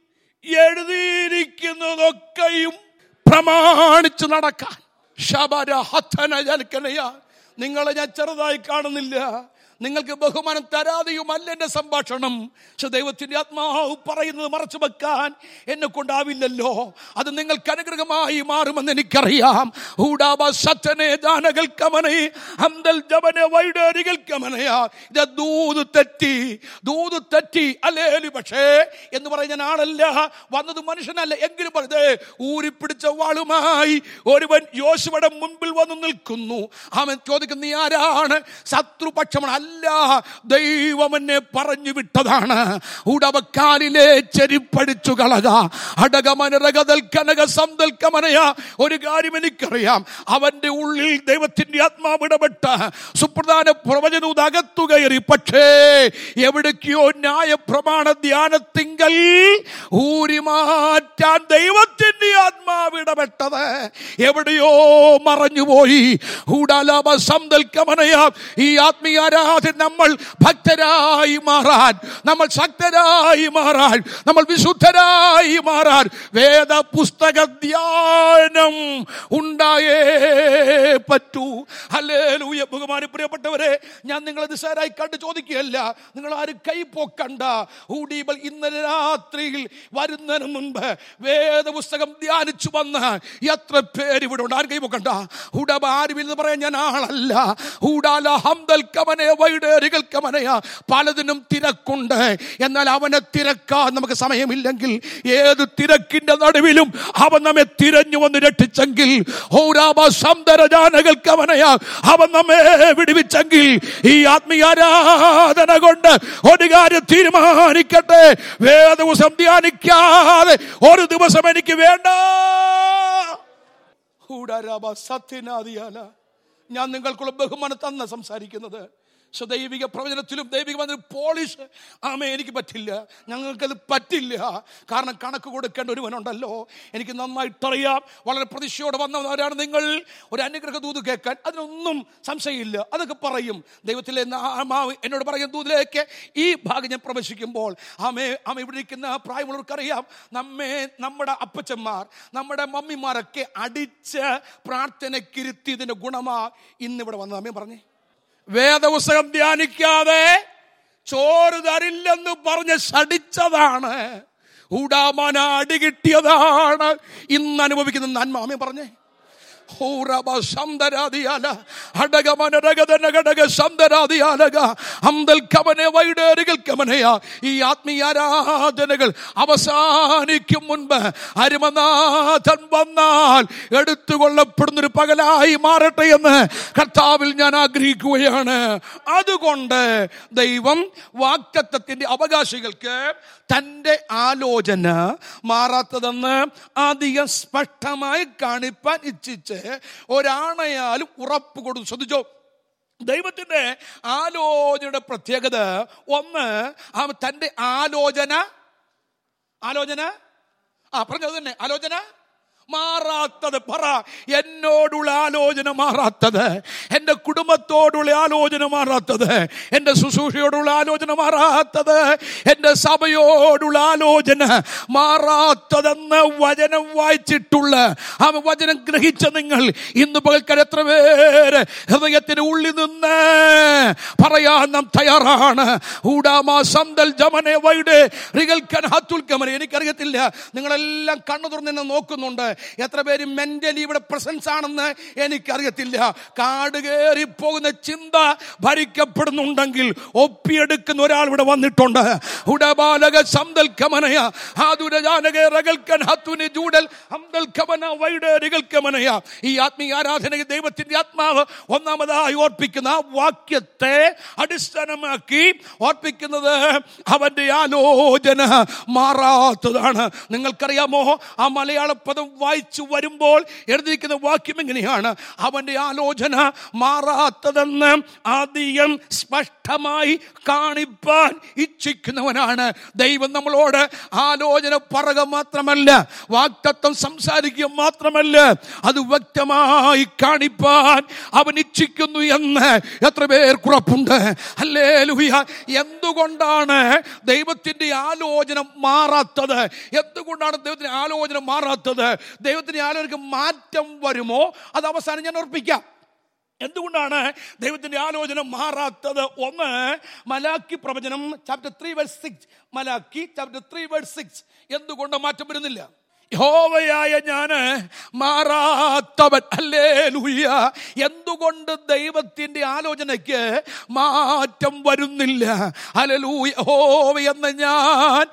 Speaker 1: എഴുതിയിരിക്കുന്നതൊക്കെയും പ്രമാണിച്ചു നടക്കാൻ ശബര ഹത്തന ജൽക്കനയ നിങ്ങളെ ഞാൻ ചെറുതായി കാണുന്നില്ല നിങ്ങൾക്ക് ബഹുമാനം തരാതെയുമല്ല എന്റെ സംഭാഷണം പക്ഷെ ദൈവത്തിന്റെ ആത്മാവ് പറയുന്നത് മറച്ചു വെക്കാൻ എന്നെ കൊണ്ടാവില്ലല്ലോ അത് നിങ്ങൾക്ക് അനുഗ്രഹമായി മാറുമെന്ന് എനിക്കറിയാം ഊടാബ സത്തനെ ദാനകൾ കമനേ ഹംദൽ ജബനെ വൈഡേരികൾ കമനയാ ഇത് ദൂത് തെറ്റി ദൂത് തെറ്റി അല്ലേലു പക്ഷേ എന്ന് പറയുന്ന ആളല്ല വന്നത് മനുഷ്യനല്ല എങ്കിലും പറഞ്ഞത് ഊരിപ്പിടിച്ച വാളുമായി ഒരുവൻ യോശുവയുടെ മുൻപിൽ വന്നു നിൽക്കുന്നു അവൻ ചോദിക്കുന്ന നീ ആരാണ് ശത്രുപക്ഷമാണ് അല്ല ദൈവം എന്നെ പറഞ്ഞു വിട്ടതാണ് ഉടവക്കാലിലെ ചെരിപ്പടിച്ചു കളക അടകമനരകതൽ കനക സന്തൽ കമനയ ഒരു കാര്യം എനിക്കറിയാം അവന്റെ ഉള്ളിൽ ദൈവത്തിന്റെ ആത്മാവ് ഇടപെട്ട സുപ്രധാന പ്രവചനവും അകത്തു കയറി പക്ഷേ എവിടേക്കോ ന്യായ പ്രമാണ ധ്യാനത്തിങ്കൽ ഊരി മാറ്റാൻ ദൈവത്തിന്റെ ആത്മാവ് ഇടപെട്ട ഇടപെട്ടത് എവിടെയോ മറഞ്ഞുപോയി ഹൂഡാലാബ സംതൽക്കമനയ ഈ ആത്മീയ ആരാധന നമ്മൾ ഭക്തരായി മാറാൻ നമ്മൾ ശക്തരായി മാറാൻ നമ്മൾ വിശുദ്ധരായി മാറാൻ വേദ പുസ്തക ധ്യാനം ഉണ്ടായേ പറ്റൂ ഹല്ലേലൂയ ബഹുമാന പ്രിയപ്പെട്ടവരെ ഞാൻ നിങ്ങളെ നിസ്സാരായി കണ്ടു ചോദിക്കുകയല്ല നിങ്ങൾ ആരും കൈപോക്കണ്ട ഊടീബൽ ഇന്നലെ രാത്രിയിൽ വരുന്നതിന് മുൻപ് വേദപുസ്തകം ധ്യാനിച്ചു വന്ന് എത്ര പേര് ഇവിടെ ഉണ്ട് ആരും കൈപോക്കണ്ട ഹുഡബ ആരും എന്ന് പറയാൻ ഞാൻ ആളല്ല ഹൂഡാല ഹംദൽ കമനയ വൈഡേറികൾ കമനയ പലതിനും തിരക്കുണ്ട് എന്നാൽ അവനെ തിരക്കാൻ നമുക്ക് സമയമില്ലെങ്കിൽ ഏത് തിരക്കിന്റെ നടുവിലും അവൻ നമ്മെ തിരഞ്ഞു വന്ന് രക്ഷിച്ചെങ്കിൽ ഹൗരാബ സംതരജാനകൾ കമനയ അവൻ നമ്മെ വിടുവിച്ചെങ്കിൽ ഈ ആത്മീയാരാധന കൊണ്ട് ഒരു കാര്യം തീരുമാനിക്കട്ടെ വേദവസം ധ്യാനിക്കാതെ ഒരു ദിവസം എനിക്ക് വേണ്ട ഹൂഡാരാബ സത്യനാദിയാല ഞാൻ നിങ്ങൾക്കുള്ള ബഹുമാനം തന്ന സംസാരിക്കുന്നത് സോ ദൈവിക പ്രവചനത്തിലും ദൈവിക വചനത്തിലും പോളിഷ് ആമേ എനിക്ക് പറ്റില്ല ഞങ്ങൾക്കത് പറ്റില്ല കാരണം കണക്ക് കൊടുക്കേണ്ട ഒരുവനുണ്ടല്ലോ എനിക്ക് നന്നായിട്ടറിയാം വളരെ പ്രതീക്ഷയോടെ വന്നവരാണ് നിങ്ങൾ ഒരു അനുഗ്രഹ ദൂത് കേൾക്കാൻ അതിനൊന്നും സംശയമില്ല അതൊക്കെ പറയും ദൈവത്തിലെ ആത്മാവ് എന്നോട് പറയും ദൂതിലേക്ക് ഈ ഭാഗം ഞാൻ പ്രവേശിക്കുമ്പോൾ ആമേ ആമ ഇവിടെ ഇരിക്കുന്ന പ്രായമുള്ളവർക്കറിയാം നമ്മെ നമ്മുടെ അപ്പച്ചന്മാർ നമ്മുടെ മമ്മിമാരൊക്കെ അടിച്ച് പ്രാർത്ഥനക്കിരുത്തിയതിന്റെ ഗുണമാ ഇന്നിവിടെ വന്നത് അമ്മേ പറഞ്ഞേ വേദപുസ്തകം ധ്യാനിക്കാതെ ചോറ് തരില്ലെന്ന് പറഞ്ഞ് ശടിച്ചതാണ് ഊടാമന അടി കിട്ടിയതാണ് ഇന്ന് അനുഭവിക്കുന്ന നന്മ അമ്മേ പറഞ്ഞേ ഹൂറബ ശന്തരാദിയാല അടകമനരകതന ഘടക ശന്തരാദിയാലക അന്തൽ കമനെ വൈഡേറുകൾ കമനയ ഈ ആത്മീയാരാധനകൾ അവസാനിക്കും മുൻപ് അരുമനാഥൻ വന്നാൽ എടുത്തുകൊള്ളപ്പെടുന്നൊരു പകലായി മാറട്ടെ എന്ന് കർത്താവിൽ ഞാൻ ആഗ്രഹിക്കുകയാണ് അതുകൊണ്ട് ദൈവം വാക്തത്വത്തിന്റെ അവകാശികൾക്ക് തന്റെ ആലോചന മാറാത്തതെന്ന് അധികം സ്പഷ്ടമായി കാണിപ്പാൻ ഇച്ഛിച്ച് ഒരാണയാലും ഉറപ്പ് കൊടുത്തു ശ്രദ്ധിച്ചോ ദൈവത്തിന്റെ ആലോചനയുടെ പ്രത്യേകത ഒന്ന് അവൻ തന്റെ ആലോചന ആലോചന ആ പറഞ്ഞത് തന്നെ ആലോചന മാറാത്തത് പറ എന്നോടുള്ള ആലോചന മാറാത്തത് എൻ്റെ കുടുംബത്തോടുള്ള ആലോചന മാറാത്തത് എൻ്റെ ശുശ്രൂഷയോടുള്ള ആലോചന മാറാത്തത് എൻ്റെ സഭയോടുള്ള ആലോചന മാറാത്തതെന്ന് വചനം വായിച്ചിട്ടുള്ള ആ വചനം ഗ്രഹിച്ച നിങ്ങൾ ഇന്ന് പകൽക്കാർ എത്ര പേര് ഹൃദയത്തിന് ഉള്ളിൽ നിന്ന് പറയാൻ നാം തയ്യാറാണ് ഊടാമാ സന്തൽ ജമനെ വൈഡ് റികൽക്കൻ ഹത്തുൽ കമന എനിക്കറിയത്തില്ല നിങ്ങളെല്ലാം കണ്ണു തുറന്ന് എന്നെ നോക്കുന്നുണ്ട് എത്ര പേര് മെന്റലി ഇവിടെ പ്രസൻസ് ആണെന്ന് എനിക്കറിയത്തില്ല കാട് കയറി പോകുന്ന ചിന്ത ഭരിക്കപ്പെടുന്നുണ്ടെങ്കിൽ ഒപ്പിയെടുക്കുന്ന ഒരാൾ ഇവിടെ വന്നിട്ടുണ്ട് ഉടബാലക സന്തൽ കമനയ ആതുരജാനക റകൽക്കൻ ഹത്തുനി ജൂഡൽ ഹംദൽ കമന വൈഡേരികൾ കമനയ ഈ ആത്മീയ ആരാധന ദൈവത്തിന്റെ ആത്മാവ് ഒന്നാമതായി ഓർപ്പിക്കുന്ന ആ വാക്യത്തെ അടിസ്ഥാനമാക്കി ഓർപ്പിക്കുന്നത് അവന്റെ ആലോചന മാറാത്തതാണ് നിങ്ങൾക്കറിയാമോ ആ മലയാള പദം വായിച്ചു വരുമ്പോൾ എഴുതിയിരിക്കുന്ന വാക്യം എങ്ങനെയാണ് അവന്റെ ആലോചന മാറാത്തതെന്ന് ആദ്യം സ്പഷ്ടമായി കാണിപ്പാൻ ഇച്ഛിക്കുന്നവനാണ് ദൈവം നമ്മളോട് ആലോചന പറക മാത്രമല്ല വാക്തത്വം സംസാരിക്കുക മാത്രമല്ല അത് വ്യക്തമായി കാണിപ്പാൻ അവൻ ഇച്ഛിക്കുന്നു എന്ന് എത്ര പേർ കുറപ്പുണ്ട് അല്ലേ ലുഹിയ എന്തുകൊണ്ടാണ് ദൈവത്തിന്റെ ആലോചന മാറാത്തത് എന്തുകൊണ്ടാണ് ദൈവത്തിന്റെ ആലോചന മാറാത്തത് ദൈവത്തിന്റെ ആലോചനക്ക് മാറ്റം വരുമോ അത് അവസാനം ഞാൻ ഉറപ്പിക്കാം എന്തുകൊണ്ടാണ് ദൈവത്തിന്റെ ആലോചന മാറാത്തത് ഒന്ന് മലാക്കി പ്രവചനം chapter three verse six Malachi chapter three verse six എന്തുകൊണ്ട് മാറ്റം വരുന്നില്ല യഹോവയായ ഞാന് മാറാത്തവൻ അല്ലേ ലൂയ എന്തുകൊണ്ട് ദൈവത്തിന്റെ ആലോചനയ്ക്ക് മാറ്റം വരുന്നില്ല അലലൂയ ഹോവ എന്ന ഞാൻ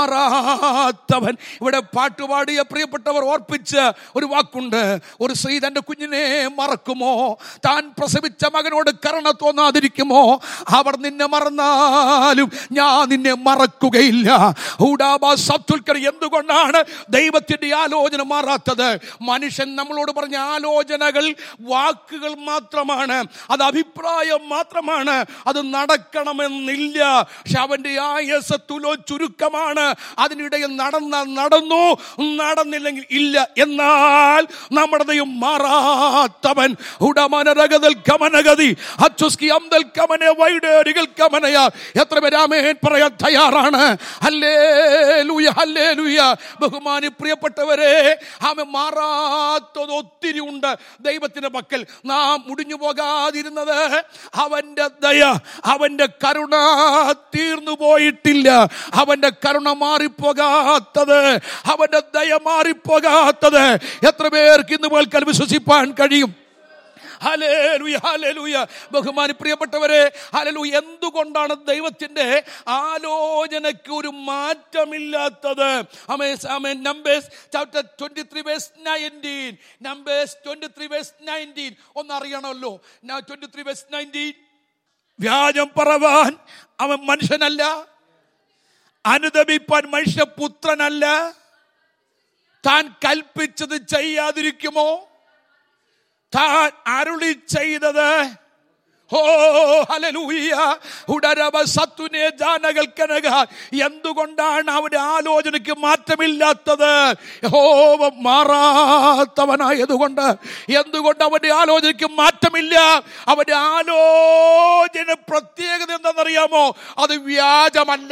Speaker 1: മാറാത്തവൻ ഇവിടെ പാട്ടുപാടിയ പ്രിയപ്പെട്ടവർ ഓർപ്പിച്ച് ഒരു വാക്കുണ്ട് ഒരു സ്ത്രീ തന്റെ കുഞ്ഞിനെ മറക്കുമോ താൻ പ്രസവിച്ച മകനോട് കരുണ തോന്നാതിരിക്കുമോ അവർ നിന്നെ മറന്നാലും ഞാൻ നിന്നെ മറക്കുകയില്ല ഊടാബ സബ്തുൽക്കർ എന്തുകൊണ്ടാണ് ദൈവത്തിന്റെ ആലോചന മാറാത്തത് മനുഷ്യൻ നമ്മളോട് പറഞ്ഞ ആലോചനകൾ വാക്കുകൾ മാത്രമാണ് അത് അഭിപ്രായം മാത്രമാണ് അത് നടക്കണമെന്നില്ല പക്ഷെ അവന്റെ ആയസ തുലോ ചുരുക്കമാണ് അതിനിടയിൽ നടന്ന നടന്നു നടന്നില്ലെങ്കിൽ ഇല്ല എന്നാൽ നമ്മുടെ ദൈവം മാറാത്തവൻ ഉടമനരകതൽ കമനഗതി അച്ചുസ്കി അന്തൽ കമനെ വൈഡേരികൾ കമനയ എത്ര പേരാമേൻ പറയാൻ തയ്യാറാണ് ഹല്ലേ ലൂയ ഹല്ലേ ലൂയ ബഹുമാനി പ്രിയപ്പെട്ടവരെ ആമ മാറാത്തത് ഒത്തിരി ഉണ്ട് ദൈവത്തിന്റെ പക്കൽ നാം മുടിഞ്ഞു പോകാതിരുന്നത് അവന്റെ ദയ അവന്റെ കരുണ തീർന്നു പോയിട്ടില്ല അവന്റെ കരുണ മാറിപ്പോകാത്തത് അവന്റെ ദയ മാറിപ്പോകാത്തത് എത്ര പേർക്ക് ഇന്ന് പോൽക്കാൻ വിശ്വസിപ്പാൻ കഴിയും ഹല്ലേലൂയ ഹല്ലേലൂയ ബഹുമാനി പ്രിയപ്പെട്ടവരെ ഹല്ലേലൂയ എന്തുകൊണ്ടാണ് ദൈവത്തിന്റെ ആലോചനയ്ക്ക് ഒരു മാറ്റമില്ലാത്തത് അമേസ് amen Numbers chapter 23 verse 19 Numbers 23 verse 19 ഒന്ന് അറിയണമല്ലോ 23 വേഴ്സ് 19 വ്യാജം പറവാൻ അവൻ മനുഷ്യനല്ല അനുദപിപ്പാൻ മനുഷ്യപുത്രനല്ല താൻ കൽപ്പിച്ചത് ചെയ്യാതിരിക്കുമോ താൻ അരുളി ചെയ്തത് ഓ ഹലലൂയ ഉടരവ സത്തുനെ ജാനകൽക്കനക എന്തുകൊണ്ടാണ് അവന്റെ ആലോചനയ്ക്ക് മാറ്റമില്ലാത്തത് യഹോവ മാറാത്തവനായതുകൊണ്ട് എന്തുകൊണ്ട് അവന്റെ ആലോചനയ്ക്ക് മാറ്റമില്ല അവന്റെ ആലോചന പ്രത്യേകത എന്താണെന്നറിയാമോ അത് വ്യാജമല്ല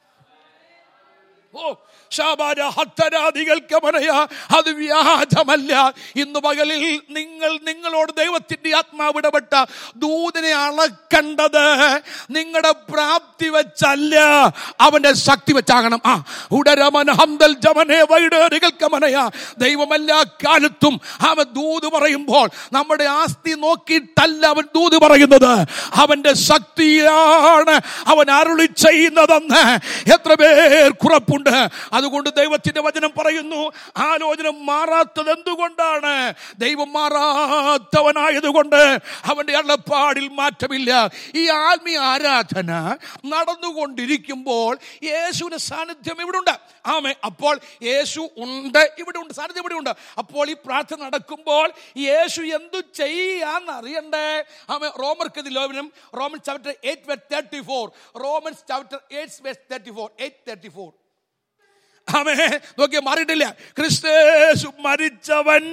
Speaker 1: ഓ ശാബാര ഹത്തരാദികൾക്ക് പറയാ അത് വ്യാജമല്ല ഇന്ന് പകലിൽ നിങ്ങൾ നിങ്ങളോട് ദൈവത്തിന്റെ ആത്മാവ് ഇടപെട്ട ദൂതനെ അളക്കണ്ടത് നിങ്ങളുടെ പ്രാപ്തി വെച്ചല്ല അവന്റെ ശക്തി വെച്ചാകണം ആ ഉടരമന ഹന്തൽ ജമനെ വൈഡേറികൾക്ക് മനയ ദൈവം എല്ലാ കാലത്തും അവൻ ദൂത് പറയുമ്പോൾ നമ്മുടെ ആസ്തി നോക്കിയിട്ടല്ല അവൻ ദൂത് പറയുന്നത് അവന്റെ ശക്തിയാണ് അവൻ അരുളി ചെയ്യുന്നതെന്ന് എത്ര പേർ കുറപ്പുണ്ട് അതുകൊണ്ട് ദൈവത്തിന്റെ വചനം പറയുന്നു ആലോചന മാറാത്തത് എന്തുകൊണ്ടാണ് ദൈവം മാറാത്തവനായതുകൊണ്ട് അവന്റെ അള്ളപ്പാടിൽ മാറ്റമില്ല ഈ ആത്മീയ ആരാധന നടന്നുകൊണ്ടിരിക്കുമ്പോൾ യേശുവിന്റെ സാന്നിധ്യം ഇവിടെ ഉണ്ട് ആമേ അപ്പോൾ യേശു ഉണ്ട് ഇവിടെ ഉണ്ട് സാന്നിധ്യം ഇവിടെ ഉണ്ട് അപ്പോൾ ഈ പ്രാർത്ഥന നടക്കുമ്പോൾ യേശു എന്തു ചെയ്യാന്ന് അറിയണ്ടേ ആമേ റോമർക്ക് ലോപനം Roman chapter eight thirty four Romans chapter eight thirty four eight thirty four amen നോക്കിയ മാറിയിട്ടില്ല ക്രിസ്തേശു മരിച്ചവൻ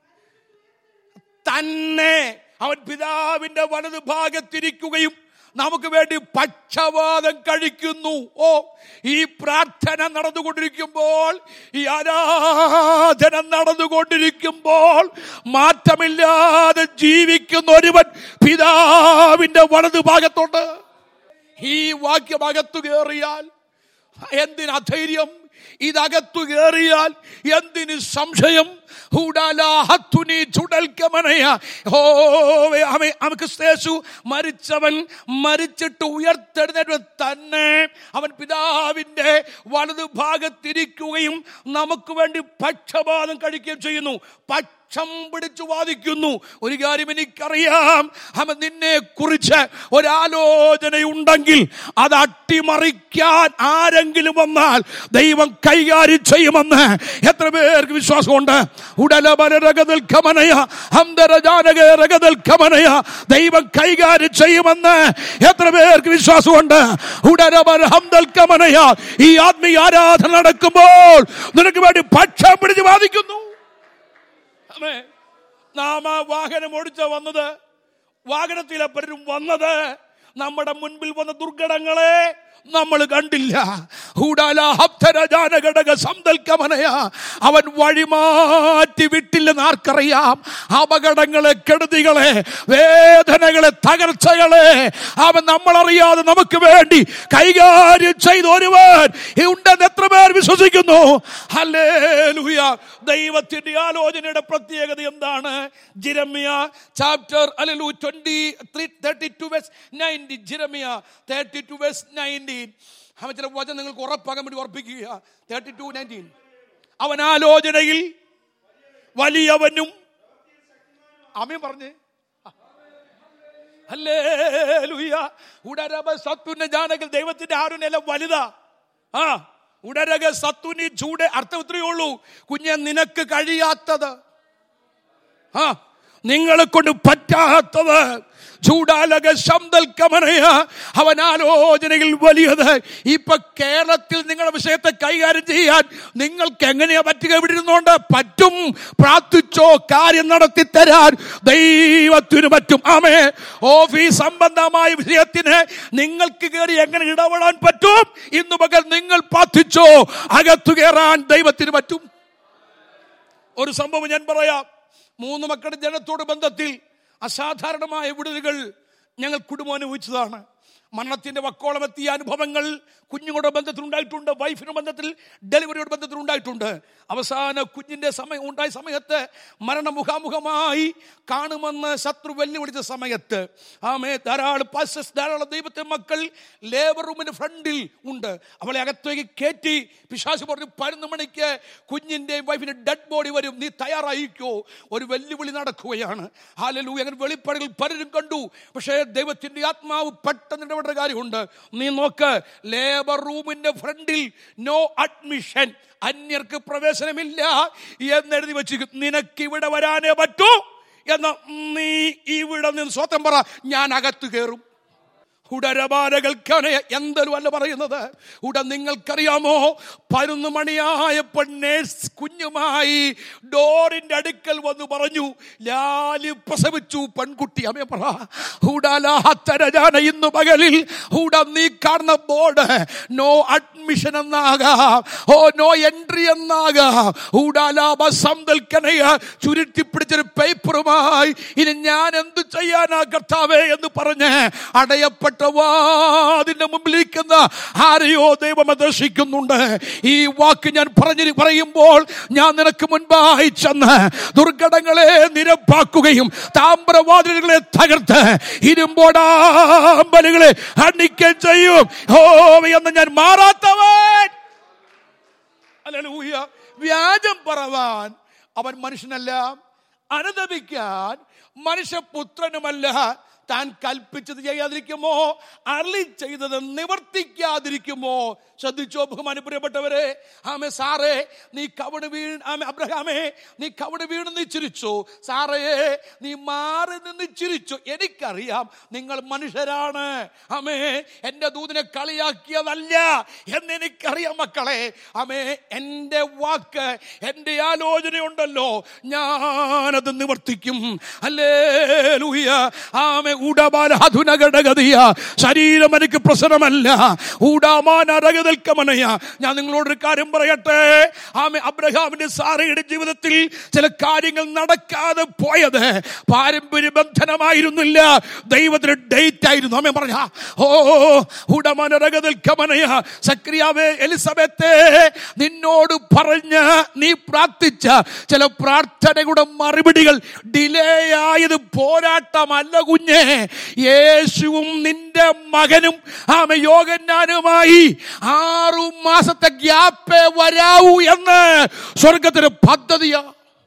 Speaker 1: തന്നെ അവൻ പിതാവിന്റെ വലതു ഭാഗത്തിരിക്കുകയും നമുക്ക് വേണ്ടി പക്ഷപാതം കഴിക്കുന്നു ഓ ഈ പ്രാർത്ഥന നടന്നുകൊണ്ടിരിക്കുമ്പോൾ ഈ ആരാധന നടന്നുകൊണ്ടിരിക്കുമ്പോൾ മാറ്റമില്ലാതെ ജീവിക്കുന്ന ഒരുവൻ പിതാവിന്റെ വലതു ഭാഗത്തുണ്ട് ഈ വാക്യം അകത്തു കയറിയാൽ എന്തിന് അധൈര്യം ഇതകത്തു കയറിയാൽ എന്തിന് സംശയം ഹൂഡാലാഹത്തുനി ചുടൽക്കമനയ ഹോവേ അവൻ അവർക്ക് ശേഷു മരിച്ചവൻ മരിച്ചിട്ട് ഉയർത്തെഴുന്നേറ്റ് തന്നെ അവൻ പിതാവിന്റെ വലതു ഭാഗത്തിരിക്കുകയും നമുക്ക് വേണ്ടി പക്ഷപാതം കഴിക്കുകയും ചെയ്യുന്നു പക്ഷം പിടിച്ചു വാദിക്കുന്നു ഒരു കാര്യം എനിക്കറിയാം അവൻ നിന്നെ കുറിച്ച് ഒരാലോചനയുണ്ടെങ്കിൽ അത് അട്ടിമറിക്കാൻ ആരെങ്കിലും വന്നാൽ ദൈവം കൈകാര്യം ചെയ്യുമെന്ന് എത്ര പേർക്ക് വിശ്വാസമുണ്ട് ഉടലമരകതൽ കമനയ ഹംദരജാനകരകതൽ കമനയ ദൈവം കൈകാര്യം ചെയ്യുമെന്ന് എത്ര പേർക്ക് വിശ്വാസമുണ്ട് ഉടലമര ഹംദൽ കമനയ ഈ ആത്മീയ ആരാധന നടക്കുമ്പോൾ നിനക്ക് വേണ്ടി പക്ഷം പിടിച്ച് വാദിക്കുന്നു ആമേ. നാം ആ വാഹനം ഓടിച്ച വന്നത് വാഹനത്തിലെ പലരും വന്നത് നമ്മുടെ മുൻപിൽ വന്ന ദുർഘടങ്ങളെ നമ്മൾ കണ്ടില്ല ഹൂഡാല ഹബ്ധരജാന ഘടക സംതൽക്കമനയ അവൻ വഴിമാറ്റി വിട്ടില്ലെന്ന് ആർക്കറിയാം അപകടങ്ങളെ കെടുതികളെ വേദനകളെ തകർച്ചകളെ അവൻ നമ്മളറിയാതെ നമുക്ക് വേണ്ടി കൈകാര്യം ചെയ്ത ഒരുവൻ ഈ ഉണ്ടെന്ന് എത്ര പേർ വിശ്വസിക്കുന്നു ഹല്ലേലൂയ ദൈവത്തിന്റെ ആലോചനയുടെ പ്രത്യേകത എന്താണ് ജിരമ്യ ചാപ്റ്റർ അല്ലു twenty three thirty two verse ninety Jeremiah thirty two verse nineteen അവൻ ചില വചനം നിങ്ങൾക്ക് ഉറപ്പാകാൻ വേണ്ടി ഉറപ്പിക്കുക തേർട്ടി ടു നയൻറ്റീൻ അവൻ ആലോചനയിൽ വലിയവനും അമ്മയും പറഞ്ഞേ ഹല്ലേലൂയ ഉടരബ സത്തുന്ന ജാനകിൽ ദൈവത്തിന്റെ ആരുനെല്ലാം വലുതാ ആ ഉടരക സത്തുനി ചൂട് അർത്ഥം ഇത്രയേ ഉള്ളൂ കുഞ്ഞെ നിനക്ക് കഴിയാത്തത് ആ നിങ്ങളെ കൊണ്ട് പറ്റാത്തത് ചൂടാലക ശബ്ദൽ കമനയ അവൻ ആലോചനയിൽ വലിയത് ഇപ്പൊ കേരളത്തിൽ നിങ്ങളുടെ വിഷയത്തെ കൈകാര്യം ചെയ്യാൻ നിങ്ങൾക്ക് എങ്ങനെയാ പറ്റുക ഇവിടെ ഇരുന്നോണ്ട് പറ്റും പ്രാർത്ഥിച്ചോ കാര്യം നടത്തി തരാൻ ദൈവത്തിന് പറ്റും ആമേ ഓഫീസ് സംബന്ധമായ വിഷയത്തിന് നിങ്ങൾക്ക് കയറി എങ്ങനെ ഇടപെടാൻ പറ്റും ഇന്ന് പകൽ നിങ്ങൾ പ്രാർത്ഥിച്ചോ അകത്തു കയറാൻ ദൈവത്തിന് പറ്റും ഒരു സംഭവം ഞാൻ പറയാം മൂന്ന് മക്കളുടെ ജനത്തോട് ബന്ധത്തിൽ അസാധാരണമായ വിടുതലുകൾ ഞങ്ങൾ കുടുംബം അനുഭവിച്ചതാണ് മരണത്തിന്റെ വക്കോളം എത്തിയ അനുഭവങ്ങൾ കുഞ്ഞുങ്ങളുടെ ബന്ധത്തിൽ ഉണ്ടായിട്ടുണ്ട് വൈഫിന്റെ ബന്ധത്തിൽ ഡെലിവറിയുടെ ബന്ധത്തിൽ ഉണ്ടായിട്ടുണ്ട് അവസാന കുഞ്ഞിന്റെ സമയം ഉണ്ടായ സമയത്ത് മരണമുഖാമുഖമായി കാണുമെന്ന് ശത്രു വെല്ലുവിളിച്ച സമയത്ത് ആമേ ധാരാളം പാസ്റ്റേഴ്സ് ധാരാളം ദൈവത്തെ മക്കൾ ലേബർ റൂമിന്റെ ഫ്രണ്ടിൽ ഉണ്ട് അവളെ അകത്തേക്ക് കയറ്റി പിശാശ് പറഞ്ഞു പതിനൊന്ന് മണിക്ക് കുഞ്ഞിന്റെയും വൈഫിന്റെ ഡെഡ് ബോഡി വരും നീ തയ്യാറായിക്കോ ഒരു വെല്ലുവിളി നടക്കുകയാണ് ഹാലലു അങ്ങനെ വെളിപ്പാടുകൾ പലരും കണ്ടു പക്ഷേ ദൈവത്തിന്റെ ആത്മാവ് പെട്ടെന്ന് ഇടപെടേണ്ട കാര്യമുണ്ട് നീ നോക്ക് ലേബർ റൂമിന്റെ ഫ്രണ്ടിൽ നോ അഡ്മിഷൻ അന്യർക്ക് പ്രവേശനമില്ല എന്നെഴുതി വെച്ചിരിക്കും നിനക്ക് ഇവിടെ വരാനേ പറ്റൂ എന്ന നീ ഇവിടെ നിന്ന് സ്വത്തം പറ ഞാൻ അകത്ത് കയറും ഉടരബാലകൾക്കാണ് എന്തെങ്കിലും അല്ല പറയുന്നത് ഉട നിങ്ങൾക്കറിയാമോ പതിനൊന്ന് മണിയായപ്പോൾ നേഴ്സ് കുഞ്ഞുമായി ഡോറിന്റെ അടുക്കൽ വന്ന് പറഞ്ഞു ലാലി പ്രസവിച്ചു പെൺകുട്ടി അമ്മ പറ ഹുഡാലാഹത്തരജാന ഇന്ന് പകലിൽ ഹുഡ നീ കാണുന്ന ബോർഡ് നോ അഡ്മിഷൻ എന്നാകാം ഓ നോ എൻട്രി എന്നാകാം ഹുഡാലാഭ സംതൽക്കനയ ചുരുട്ടി പിടിച്ചൊരു പേപ്പറുമായി ഇനി ഞാൻ എന്ത് ചെയ്യാനാ കർത്താവേ എന്ന് പറഞ്ഞ് അടയപ്പെട്ട വാതിന്റെ മുമ്പിലിരിക്കുന്ന ആരെയോ ദൈവം ദർശിക്കുന്നുണ്ട് ഈ വാക്ക് ഞാൻ പറഞ്ഞു പറയുമ്പോൾ ഞാൻ നിനക്ക് മുൻപായി ചെന്ന് ദുർഘടങ്ങളെ നിരപ്പാക്കുകയും താമ്രവാതിലുകളെ തകർത്ത് ഇരുമ്പോടാമ്പലുകളെ അണിക്കുകയും ചെയ്യും ഹോ എന്ന് ഞാൻ മാറാത്തവൻ അല്ലേലൂയ വ്യാജം പറവാൻ അവൻ മനുഷ്യനല്ല അനുദപിക്കാൻ മനുഷ്യപുത്രനുമല്ല താൻ കൽപ്പിച്ചത് ചെയ്യാതിരിക്കുമോ അരളി ചെയ്തത് നിവർത്തിക്കാതിരിക്കുമോ ശ്രദ്ധിച്ചോ ബഹുമാനപ്രിയപ്പെട്ടവരെ ആമേ സാറേ നീ കവട് വീണ് ആമേ അബ്രഹാമേ നീ കവട് വീണ് നീ ചിരിച്ചു സാറേ നീ മാറി നിന്ന് ചിരിച്ചു എനിക്കറിയാം നിങ്ങൾ മനുഷ്യരാണ് ആമേ എന്റെ ദൂതിനെ കളിയാക്കിയതല്ല എന്ന് എനിക്കറിയാം മക്കളെ ആമേ എന്റെ വാക്ക് എന്റെ ആലോചനയുണ്ടല്ലോ ഞാനത് നിവർത്തിക്കും അല്ലേ ലൂയ ആമേ ഉടബാലാധുനഘടകതിയ ശരീരം എനിക്ക് പ്രശ്നമല്ല ഊടാമാനരകതൽക്കമനയ ഞാൻ നിങ്ങളോടൊരു കാര്യം പറയട്ടെ ആമേ അബ്രഹാമിന്റെ സാറയുടെ ജീവിതത്തിൽ ചില കാര്യങ്ങൾ നടക്കാതെ പോയത് പാരമ്പര്യ ബന്ധനമായിരുന്നില്ല ദൈവത്തിന് ഡേറ്റ് ആയിരുന്നു ആമേ പറഞ്ഞ ഓ ഉടമനരകതൽക്കമനയ സക്രിയാവേ എലിസബത്തെ നിന്നോട് പറഞ്ഞ് നീ പ്രാർത്ഥിച്ച ചില പ്രാർത്ഥനകളുടെ മറുപടികൾ ഡിലേ ആയത് പോരാട്ടമല്ല കുഞ്ഞെ യേശുവും നിന്റെ മകനും ആമ യോഗന്നാനുമായി ആറു മാസത്തെ ഗ്യാപ്പേ വരാവൂ എന്ന് സ്വർഗത്തിന് പദ്ധതിയാ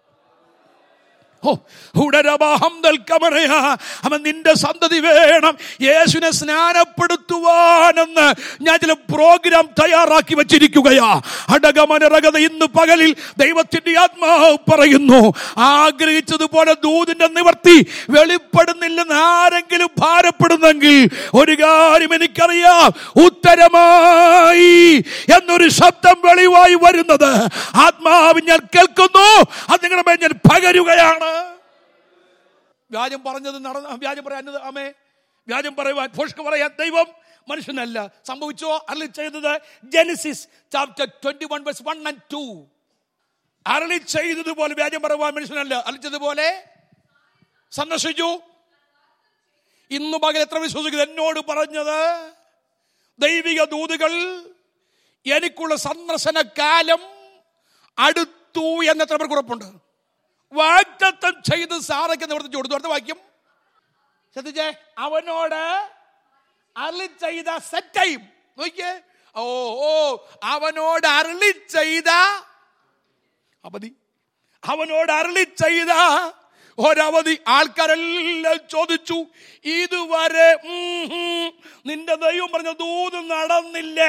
Speaker 1: ഓ ഉടരബാഹം നൽകമനയാ അവൻ നിന്റെ സന്തതി വേണം യേശുവിനെ സ്നാനപ്പെടുത്തുവാനെന്ന് ഞാൻ ചില പ്രോഗ്രാം തയ്യാറാക്കി വെച്ചിരിക്കുകയാ അടകമനരകത ഇന്ന് പകലിൽ ദൈവത്തിന്റെ ആത്മാവ് പറയുന്നു ആഗ്രഹിച്ചതുപോലെ ദൂതിന്റെ നിവർത്തി വെളിപ്പെടുന്നില്ലെന്ന് ആരെങ്കിലും ഭാരപ്പെടുന്നെങ്കിൽ ഒരു കാര്യം എനിക്കറിയാം ഉത്തരമായി എന്നൊരു ശബ്ദം വെളിവായി വരുന്നത് ആത്മാവ് ഞാൻ കേൾക്കുന്നു അത് നിങ്ങളുടെ മേൽ ഞാൻ പകരുകയാണ് വ്യാജം പറഞ്ഞത് നടന്ന വ്യാജം പറയാൻ അമ്മേ വ്യാജം പറയുവാൻ ഫോഷ്ക്ക് പറയാൻ ദൈവം മനുഷ്യനല്ല സംഭവിച്ചോ അരളി ചെയ്തത് Genesis chapter twenty one verse one and two അരളി ചെയ്തതുപോലെ വ്യാജം പറയുവാൻ മനുഷ്യനല്ല അരളിച്ചതുപോലെ സന്ദർശിച്ചു ഇന്ന് പകൽ എത്ര വിശ്വസിക്കുന്നത് എന്നോട് പറഞ്ഞത് ദൈവിക ദൂതുകൾ എനിക്കുള്ള സന്ദർശന കാലം അടുത്തു എന്നെത്ര പേർക്ക് ഉറപ്പുണ്ട് വാഗ്ദത്തം ചെയ്ത് സാറൊക്കെ നിവർത്തിച്ചു കൊടുത്തു അടുത്ത വാക്യം ശ്രദ്ധിച്ചേ അവനോട് അരളി ചെയ്ത സെറ്റ് ടൈം നോക്കിയേ ഓ ഓ അവനോട് അരളി ചെയ്ത അവധി അവനോട് അരളി ചെയ്ത ഒരവധി ആൾക്കാരെല്ലാം ചോദിച്ചു ഇതുവരെ ഉം, ഉം, നിന്റെ ദൈവം പറഞ്ഞ ദൂത് നടന്നില്ലേ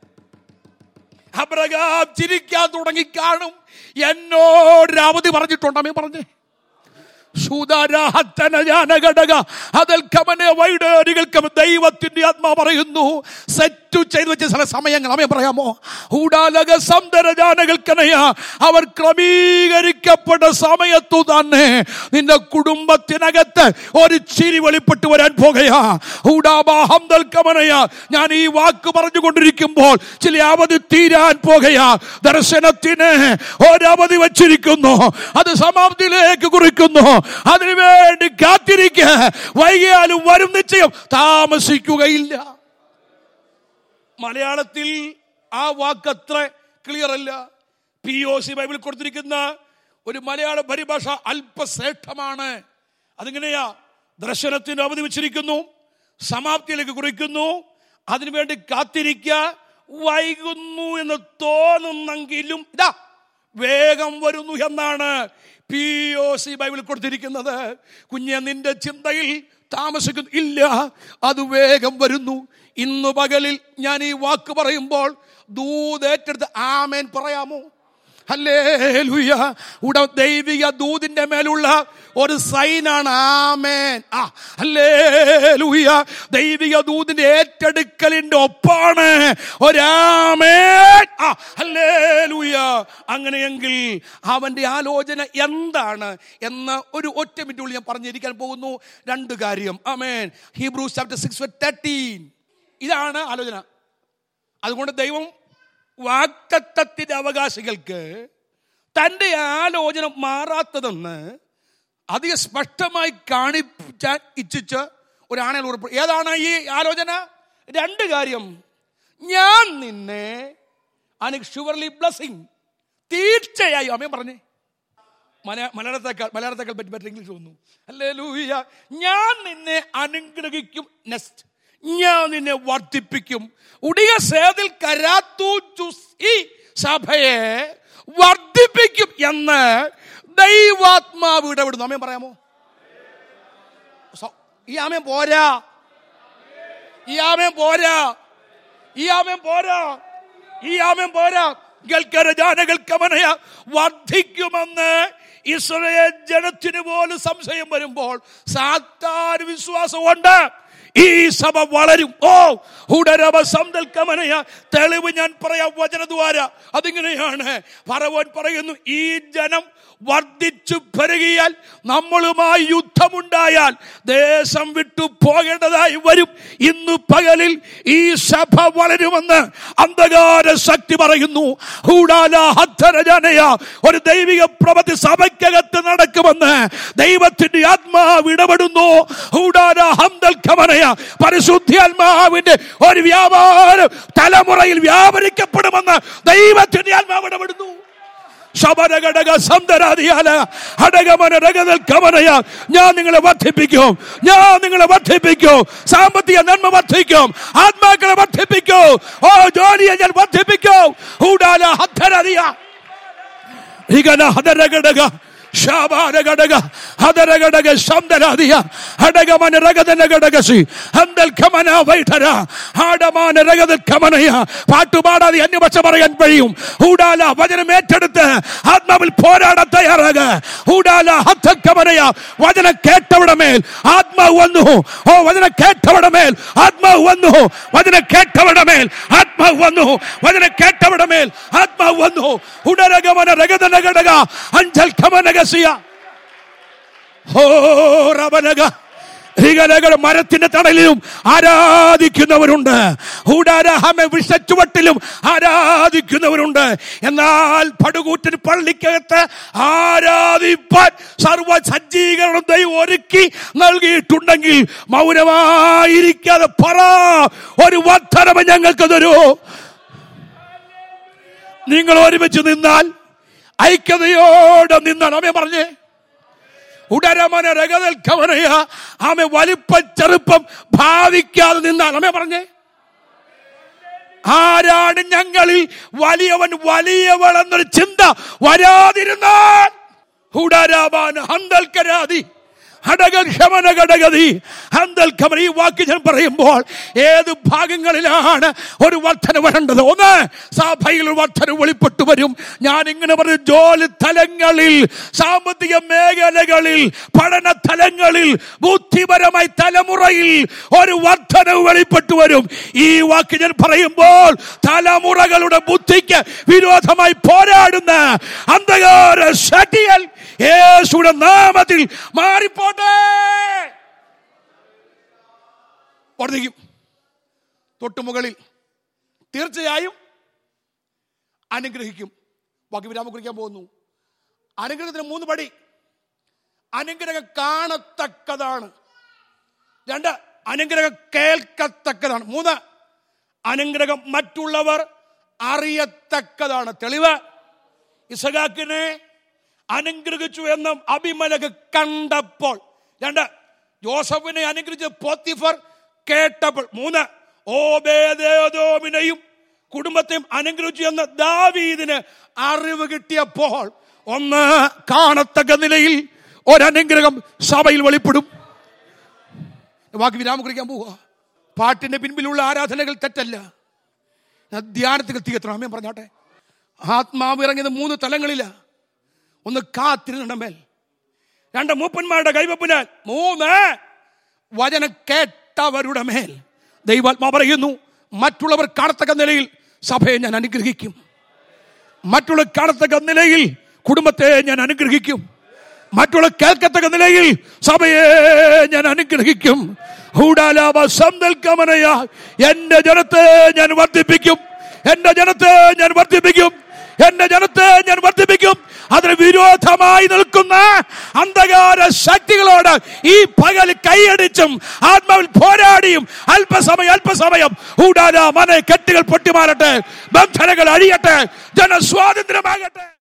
Speaker 1: അബ്രഹാം ചിരിക്കാൻ തുടങ്ങി കാണും എന്നോട് അവധി പറഞ്ഞിട്ടുണ്ടോ അമ്മേ പറഞ്ഞേ ശൂതാരാഹത്തനജാനഘടക അതിൽ കമനെ വൈഡേരികൾക്കും ദൈവത്തിന്റെ ആത്മാ പറയുന്നു സെറ്റു ചെയ്തു വെച്ച ചില സമയങ്ങൾ അവൻ പറയാമോ ഊടാലക സന്തരജാനകൾക്കനയ അവർ ക്രമീകരിക്കപ്പെട്ട സമയത്തു തന്നെ നിന്റെ കുടുംബത്തിനകത്ത് ഒരു ചിരി വെളിപ്പെട്ടു വരാൻ പോകുകയാ ഊടാബാഹം കമനയ ഞാൻ ഈ വാക്ക് പറഞ്ഞുകൊണ്ടിരിക്കുമ്പോൾ ചില അവധി തീരാൻ പോകുകയാ ദർശനത്തിന് ഒരവധി വച്ചിരിക്കുന്നു അത് സമാപ്തിയിലേക്ക് കുറിക്കുന്നു അതിനുവേണ്ടി കാത്തിരിക്ക വൈകിയാലും വരും നിശ്ചയം താമസിക്കുകയില്ല മലയാളത്തിൽ ആ വാക്ക് അത്ര ക്ലിയർ അല്ല പി ഒ സി ബൈബിൾ കൊടുത്തിരിക്കുന്ന ഒരു മലയാള പരിഭാഷ അല്പശ്രേഷ്ഠമാണ് അതിങ്ങനെയാ ദർശനത്തിന് അവധി വെച്ചിരിക്കുന്നു സമാപ്തിയിലേക്ക് കുറിക്കുന്നു അതിനുവേണ്ടി കാത്തിരിക്കുക വൈകുന്നു എന്ന് തോന്നുന്നെങ്കിലും ഇതാ വേഗം വരുന്നു എന്നാണ് പി ഒ സി ബൈബിൾ കൊടുത്തിരിക്കുന്നത് കുഞ്ഞെ നിന്റെ ചിന്തയിൽ താമസിക്കുന്നു ഇല്ല അത് വേഗം വരുന്നു ഇന്ന് പകലിൽ ഞാൻ ഈ വാക്ക് പറയുമ്പോൾ ദൂതേറ്റെടുത്ത് ആമേൻ പറയാമോ ഹല്ലേലൂയ ഉട ദൈവിക ദൂതിന്റെ മേലുള്ള ഒരു സൈനാണ് ആമേൻ ആ ഹല്ലേലൂയ ദൈവിക ദൂതിന്റെ ഏറ്റെടുക്കലിന്റെ ഒപ്പാണ് ഒരാമേൻ ആ ഹല്ലേലൂയ അങ്ങനെയെങ്കിൽ അവന്റെ ആലോചന എന്താണ് എന്ന ഒരു ഒറ്റ മിനിറ്റുള്ളിൽ ഞാൻ പറഞ്ഞിരിക്കാൻ പോകുന്നു രണ്ട് കാര്യം amen Hebrews chapter six thirteen ഇതാണ് ആലോചന അതുകൊണ്ട് ദൈവം വാക്തത്വത്തിന്റെ അവകാശികൾക്ക് തന്റെ ആലോചന മാറാത്തതെന്ന് അധികം സ്പഷ്ടമായി കാണിച്ചാൻ ഇച്ഛിച്ച ഒരാണെ ഉറപ്പ് ഏതാണ് ഈ ആലോചന രണ്ട് കാര്യം ഞാൻ നിന്നെ ഷുവർലി ബ്ലസ്സിങ് തീർച്ചയായും അമ്മയും പറഞ്ഞേ മല- മലയാളത്തേക്കാൾ മലയാളത്തേക്കാൾ പറ്റി പറ്റില്ല ഇംഗ്ലീഷ് തോന്നുന്നു അല്ലേ ലൂയ ഞാൻ നിന്നെ അനുഗ്രഹിക്കും നെക്സ്റ്റ് ഞാൻ നിന്നെ വർദ്ധിപ്പിക്കും ഉടിയ സേതിൽ കരാത്തു ചുസ് ഈ സഭയെ വർദ്ധിപ്പിക്കും എന്ന് ദൈവാത്മാവ് ഇടപെടുന്നു അമ്മയും പറയാമോ സോ- ഈ ആമയം പോരാ ഈ ആമയം പോരാ ഈ ആമയം പോരാ ഈ ആമയം പോരാ ഗൽക്കര ജാനകൾക്കമനയ വർദ്ധിക്കുമെന്ന് ഇസ്രയേൽ ജനത്തിന് പോലും സംശയം വരുമ്പോൾ സാത്താൻ വിശ്വാസമുണ്ട് ഈ സഭ വളരും ഓ ഉടരവ സംതൽക്കമനയ തെളിവ് ഞാൻ പറയാം വചനദ്വാര അതിങ്ങനെയാണ് പറവൻ പറയുന്നു ഈ ജനം വർദ്ധിച്ചു പെരുകിയാൽ നമ്മളുമായി യുദ്ധമുണ്ടായാൽ ദേശം വിട്ടു പോകേണ്ടതായി വരും ഇന്ന് പകലിൽ ഈ സഭ വളരുമെന്ന് അന്ധകാര ശക്തി പറയുന്നു ഹൂഡാല ഹദ്ധരജനയ ഒരു ദൈവിക പ്രവൃത്തി സഭയ്ക്കകത്ത് നടക്കുമെന്ന് ദൈവത്തിന്റെ ആത്മാവ് ഇടപെടുന്നു ഹൂഡാല ഹംദൽ ഖമനയ പരിശുദ്ധാത്മാവിന്റെ ഒരു വ്യാപാരം തലമുറയിൽ വ്യാപരിക്കപ്പെടുമെന്ന് ദൈവത്തിന്റെ ആത്മാവ് ഇടപെടുന്നു ശബരഘടക സന്തരാദിയാല ഹടകമന രഗതൽ കമനയ ഞാൻ നിങ്ങളെ വർദ്ധിപ്പിക്കും ഞാൻ നിങ്ങളെ വർദ്ധിപ്പിക്കും സാമ്പത്തിക നന്മ വർദ്ധിക്കും ആത്മാക്കളെ വർദ്ധിപ്പിക്കും ഓ ജോലിയെ ഞാൻ വർദ്ധിപ്പിക്കും ഹൂഡാല ഹദ്ധരതിയ ഹിഗന ഹദരഘടക ശാബാരഘടക ഹദരഘടക ശബ്ദരാദിയ ഹടകമന രഗതന ഘടകസി ഹന്തൽ ഖമന വൈഠര ഹാടമാന രഗതൽ ഖമനയ പാട്ടുപാടാതെ അന്യപക്ഷ പറയാൻ കഴിയും ഹൂഡാല വചനം ഏറ്റെടുത്ത് ആത്മാവിൽ പോരാടാൻ തയ്യാറാക ഹൂഡാല ഹത്ത ഖമനയ വചനം കേട്ടവിടെ മേൽ ആത്മാവ് വന്നു ഓ വചനം കേട്ടവിടെ മേൽ ആത്മാവ് വന്നു വചനം കേട്ടവിടെ മേൽ ആത്മാവ് വന്നു വചനം കേട്ടവിടെ മേൽ ആത്മാവ് വന്നു ഉടരഗമന രഗതന ഘടക അഞ്ചൽ ഖമനകസിയ ഹോ റബനക ഹിഗലകൾ മരത്തിന്റെ തണലിലും ആരാധിക്കുന്നവരുണ്ട് ഹൂഡാരഹമ വിഷച്ചുവട്ടിലും ആരാധിക്കുന്നവരുണ്ട് എന്നാൽ പടുകൂറ്റിന് പള്ളിക്കകത്ത് ആരാധിപ്പാൻ സർവ സജ്ജീകരണം ദൈവം ഒരുക്കി നൽകിയിട്ടുണ്ടെങ്കിൽ മൗനമായിരിക്കാതെ പറ ഒരു വർധനവ് ഞങ്ങൾക്ക് തരൂ നിങ്ങൾ ഒരുമിച്ച് നിന്നാൽ ഐക്യതയോടെ നിന്നാണ് അമ്മ പറഞ്ഞേ ഉടരമന രഗതൽക്കവനയ ആമെ വലിപ്പ ചെറുപ്പം ഭാവിക്കാതെ നിന്നാൽ അമ്മ പറഞ്ഞേ ആരാണ് ഞങ്ങളിൽ വലിയവൻ വലിയവൾ എന്നൊരു ചിന്ത വരാതിരുന്നാൽ ഉടരാമാൻ ഹന്തൽക്കരാതി ഹടകക്ഷമനഘടകതി ഹന്തൽഖമന ഈ വാക്ക് ഞാൻ പറയുമ്പോൾ ഏത് ഭാഗങ്ങളിലാണ് ഒരു വർധന വരേണ്ടത് ഒന്ന് സഭയിൽ ഒരു വർധന വെളിപ്പെട്ടു വരും ഞാൻ ഇങ്ങനെ പറഞ്ഞു ജോലി തലങ്ങളിൽ സാമ്പത്തിക മേഖലകളിൽ പഠന തലങ്ങളിൽ ബുദ്ധിപരമായി തലമുറയിൽ ഒരു വർധന വെളിപ്പെട്ടു വരും ഈ വാക്ക് ഞാൻ പറയുമ്പോൾ തലമുറകളുടെ ബുദ്ധിക്ക് വിരോധമായി പോരാടുന്ന അന്ധകാര ശക്തികൾ യേശുയുടെ നാമത്തിൽ മാറിപ്പോട്ടെ വർദ്ധിക്കും തൊട്ടുമുകളിൽ തീർച്ചയായും അനുഗ്രഹിക്കും ബാക്കി വിരാമം കുറിക്കാൻ പോകുന്നു അനുഗ്രഹത്തിന് മൂന്ന് പടി അനുഗ്രഹം കാണത്തക്കതാണ് രണ്ട് അനുഗ്രഹം കേൾക്കത്തക്കതാണ് മൂന്ന് അനുഗ്രഹം മറ്റുള്ളവർ അറിയത്തക്കതാണ് തെളിവ് ഇസഹാക്കിനെ അനുഗ്രഹിച്ചു എന്ന് അഭിമലക് കണ്ടപ്പോൾ രണ്ട് ജോസഫിനെ അനുഗ്രഹിച്ച പോത്തിഫർ കേട്ടപ്പോൾ മൂന്ന് ഓബേദേദോമിനെയും കുടുംബത്തെയും അനുഗ്രഹിച്ചു എന്ന് ദാവീദിന് അറിവ് കിട്ടിയപ്പോൾ ഒന്ന് കാണത്തക്ക നിലയിൽ ഒരനുഗ്രഹം സഭയിൽ വെളിപ്പെടും വാക്ക് വിരാമം കുറിക്കാൻ പോവുക പാട്ടിന്റെ പിൻപിലുള്ള ആരാധനകൾ തെറ്റല്ല ഞാൻ ധ്യാനത്തിൽ എത്തിയെത്തണം അമ്മയും പറഞ്ഞാട്ടെ ആത്മാവ് ഇറങ്ങിയത് മൂന്ന് തലങ്ങളിലാ ഒന്ന് കാത്തിരുന്ന മേൽ രണ്ട് മൂപ്പന്മാരുടെ കൈവപ്പിനാൽ മൂന്ന് വചനം കേട്ടവരുടെ മേൽ ദൈവാത്മാ പറയുന്നു മറ്റുള്ളവർ കാണത്തക്ക നിലയിൽ സഭയെ ഞാൻ അനുഗ്രഹിക്കും മറ്റുള്ള കാണത്തക്ക നിലയിൽ കുടുംബത്തെ ഞാൻ അനുഗ്രഹിക്കും മറ്റുള്ള കേൾക്കത്തക്ക നിലയിൽ സഭയെ ഞാൻ അനുഗ്രഹിക്കും ഹൂഡാലാവ സന്തൽക്കമനയ എന്റെ ജനത്തെ ഞാൻ വർദ്ധിപ്പിക്കും എന്റെ ജനത്തെ ഞാൻ വർദ്ധിപ്പിക്കും എന്റെ ജനത്തെ ഞാൻ വർദ്ധിപ്പിക്കും അതിന് വിരോധമായി നിൽക്കുന്ന അന്ധകാര ശക്തികളോട് ഈ പകൽ കൈയടിച്ചും ആത്മാവിൽ പോരാടിയും അല്പസമയം അല്പസമയം ഊടാല മന കെട്ടുകൾ പൊട്ടിമാറട്ടെ ബന്ധനകൾ അഴിയട്ടെ ജനസ്വാതന്ത്ര്യമാകട്ടെ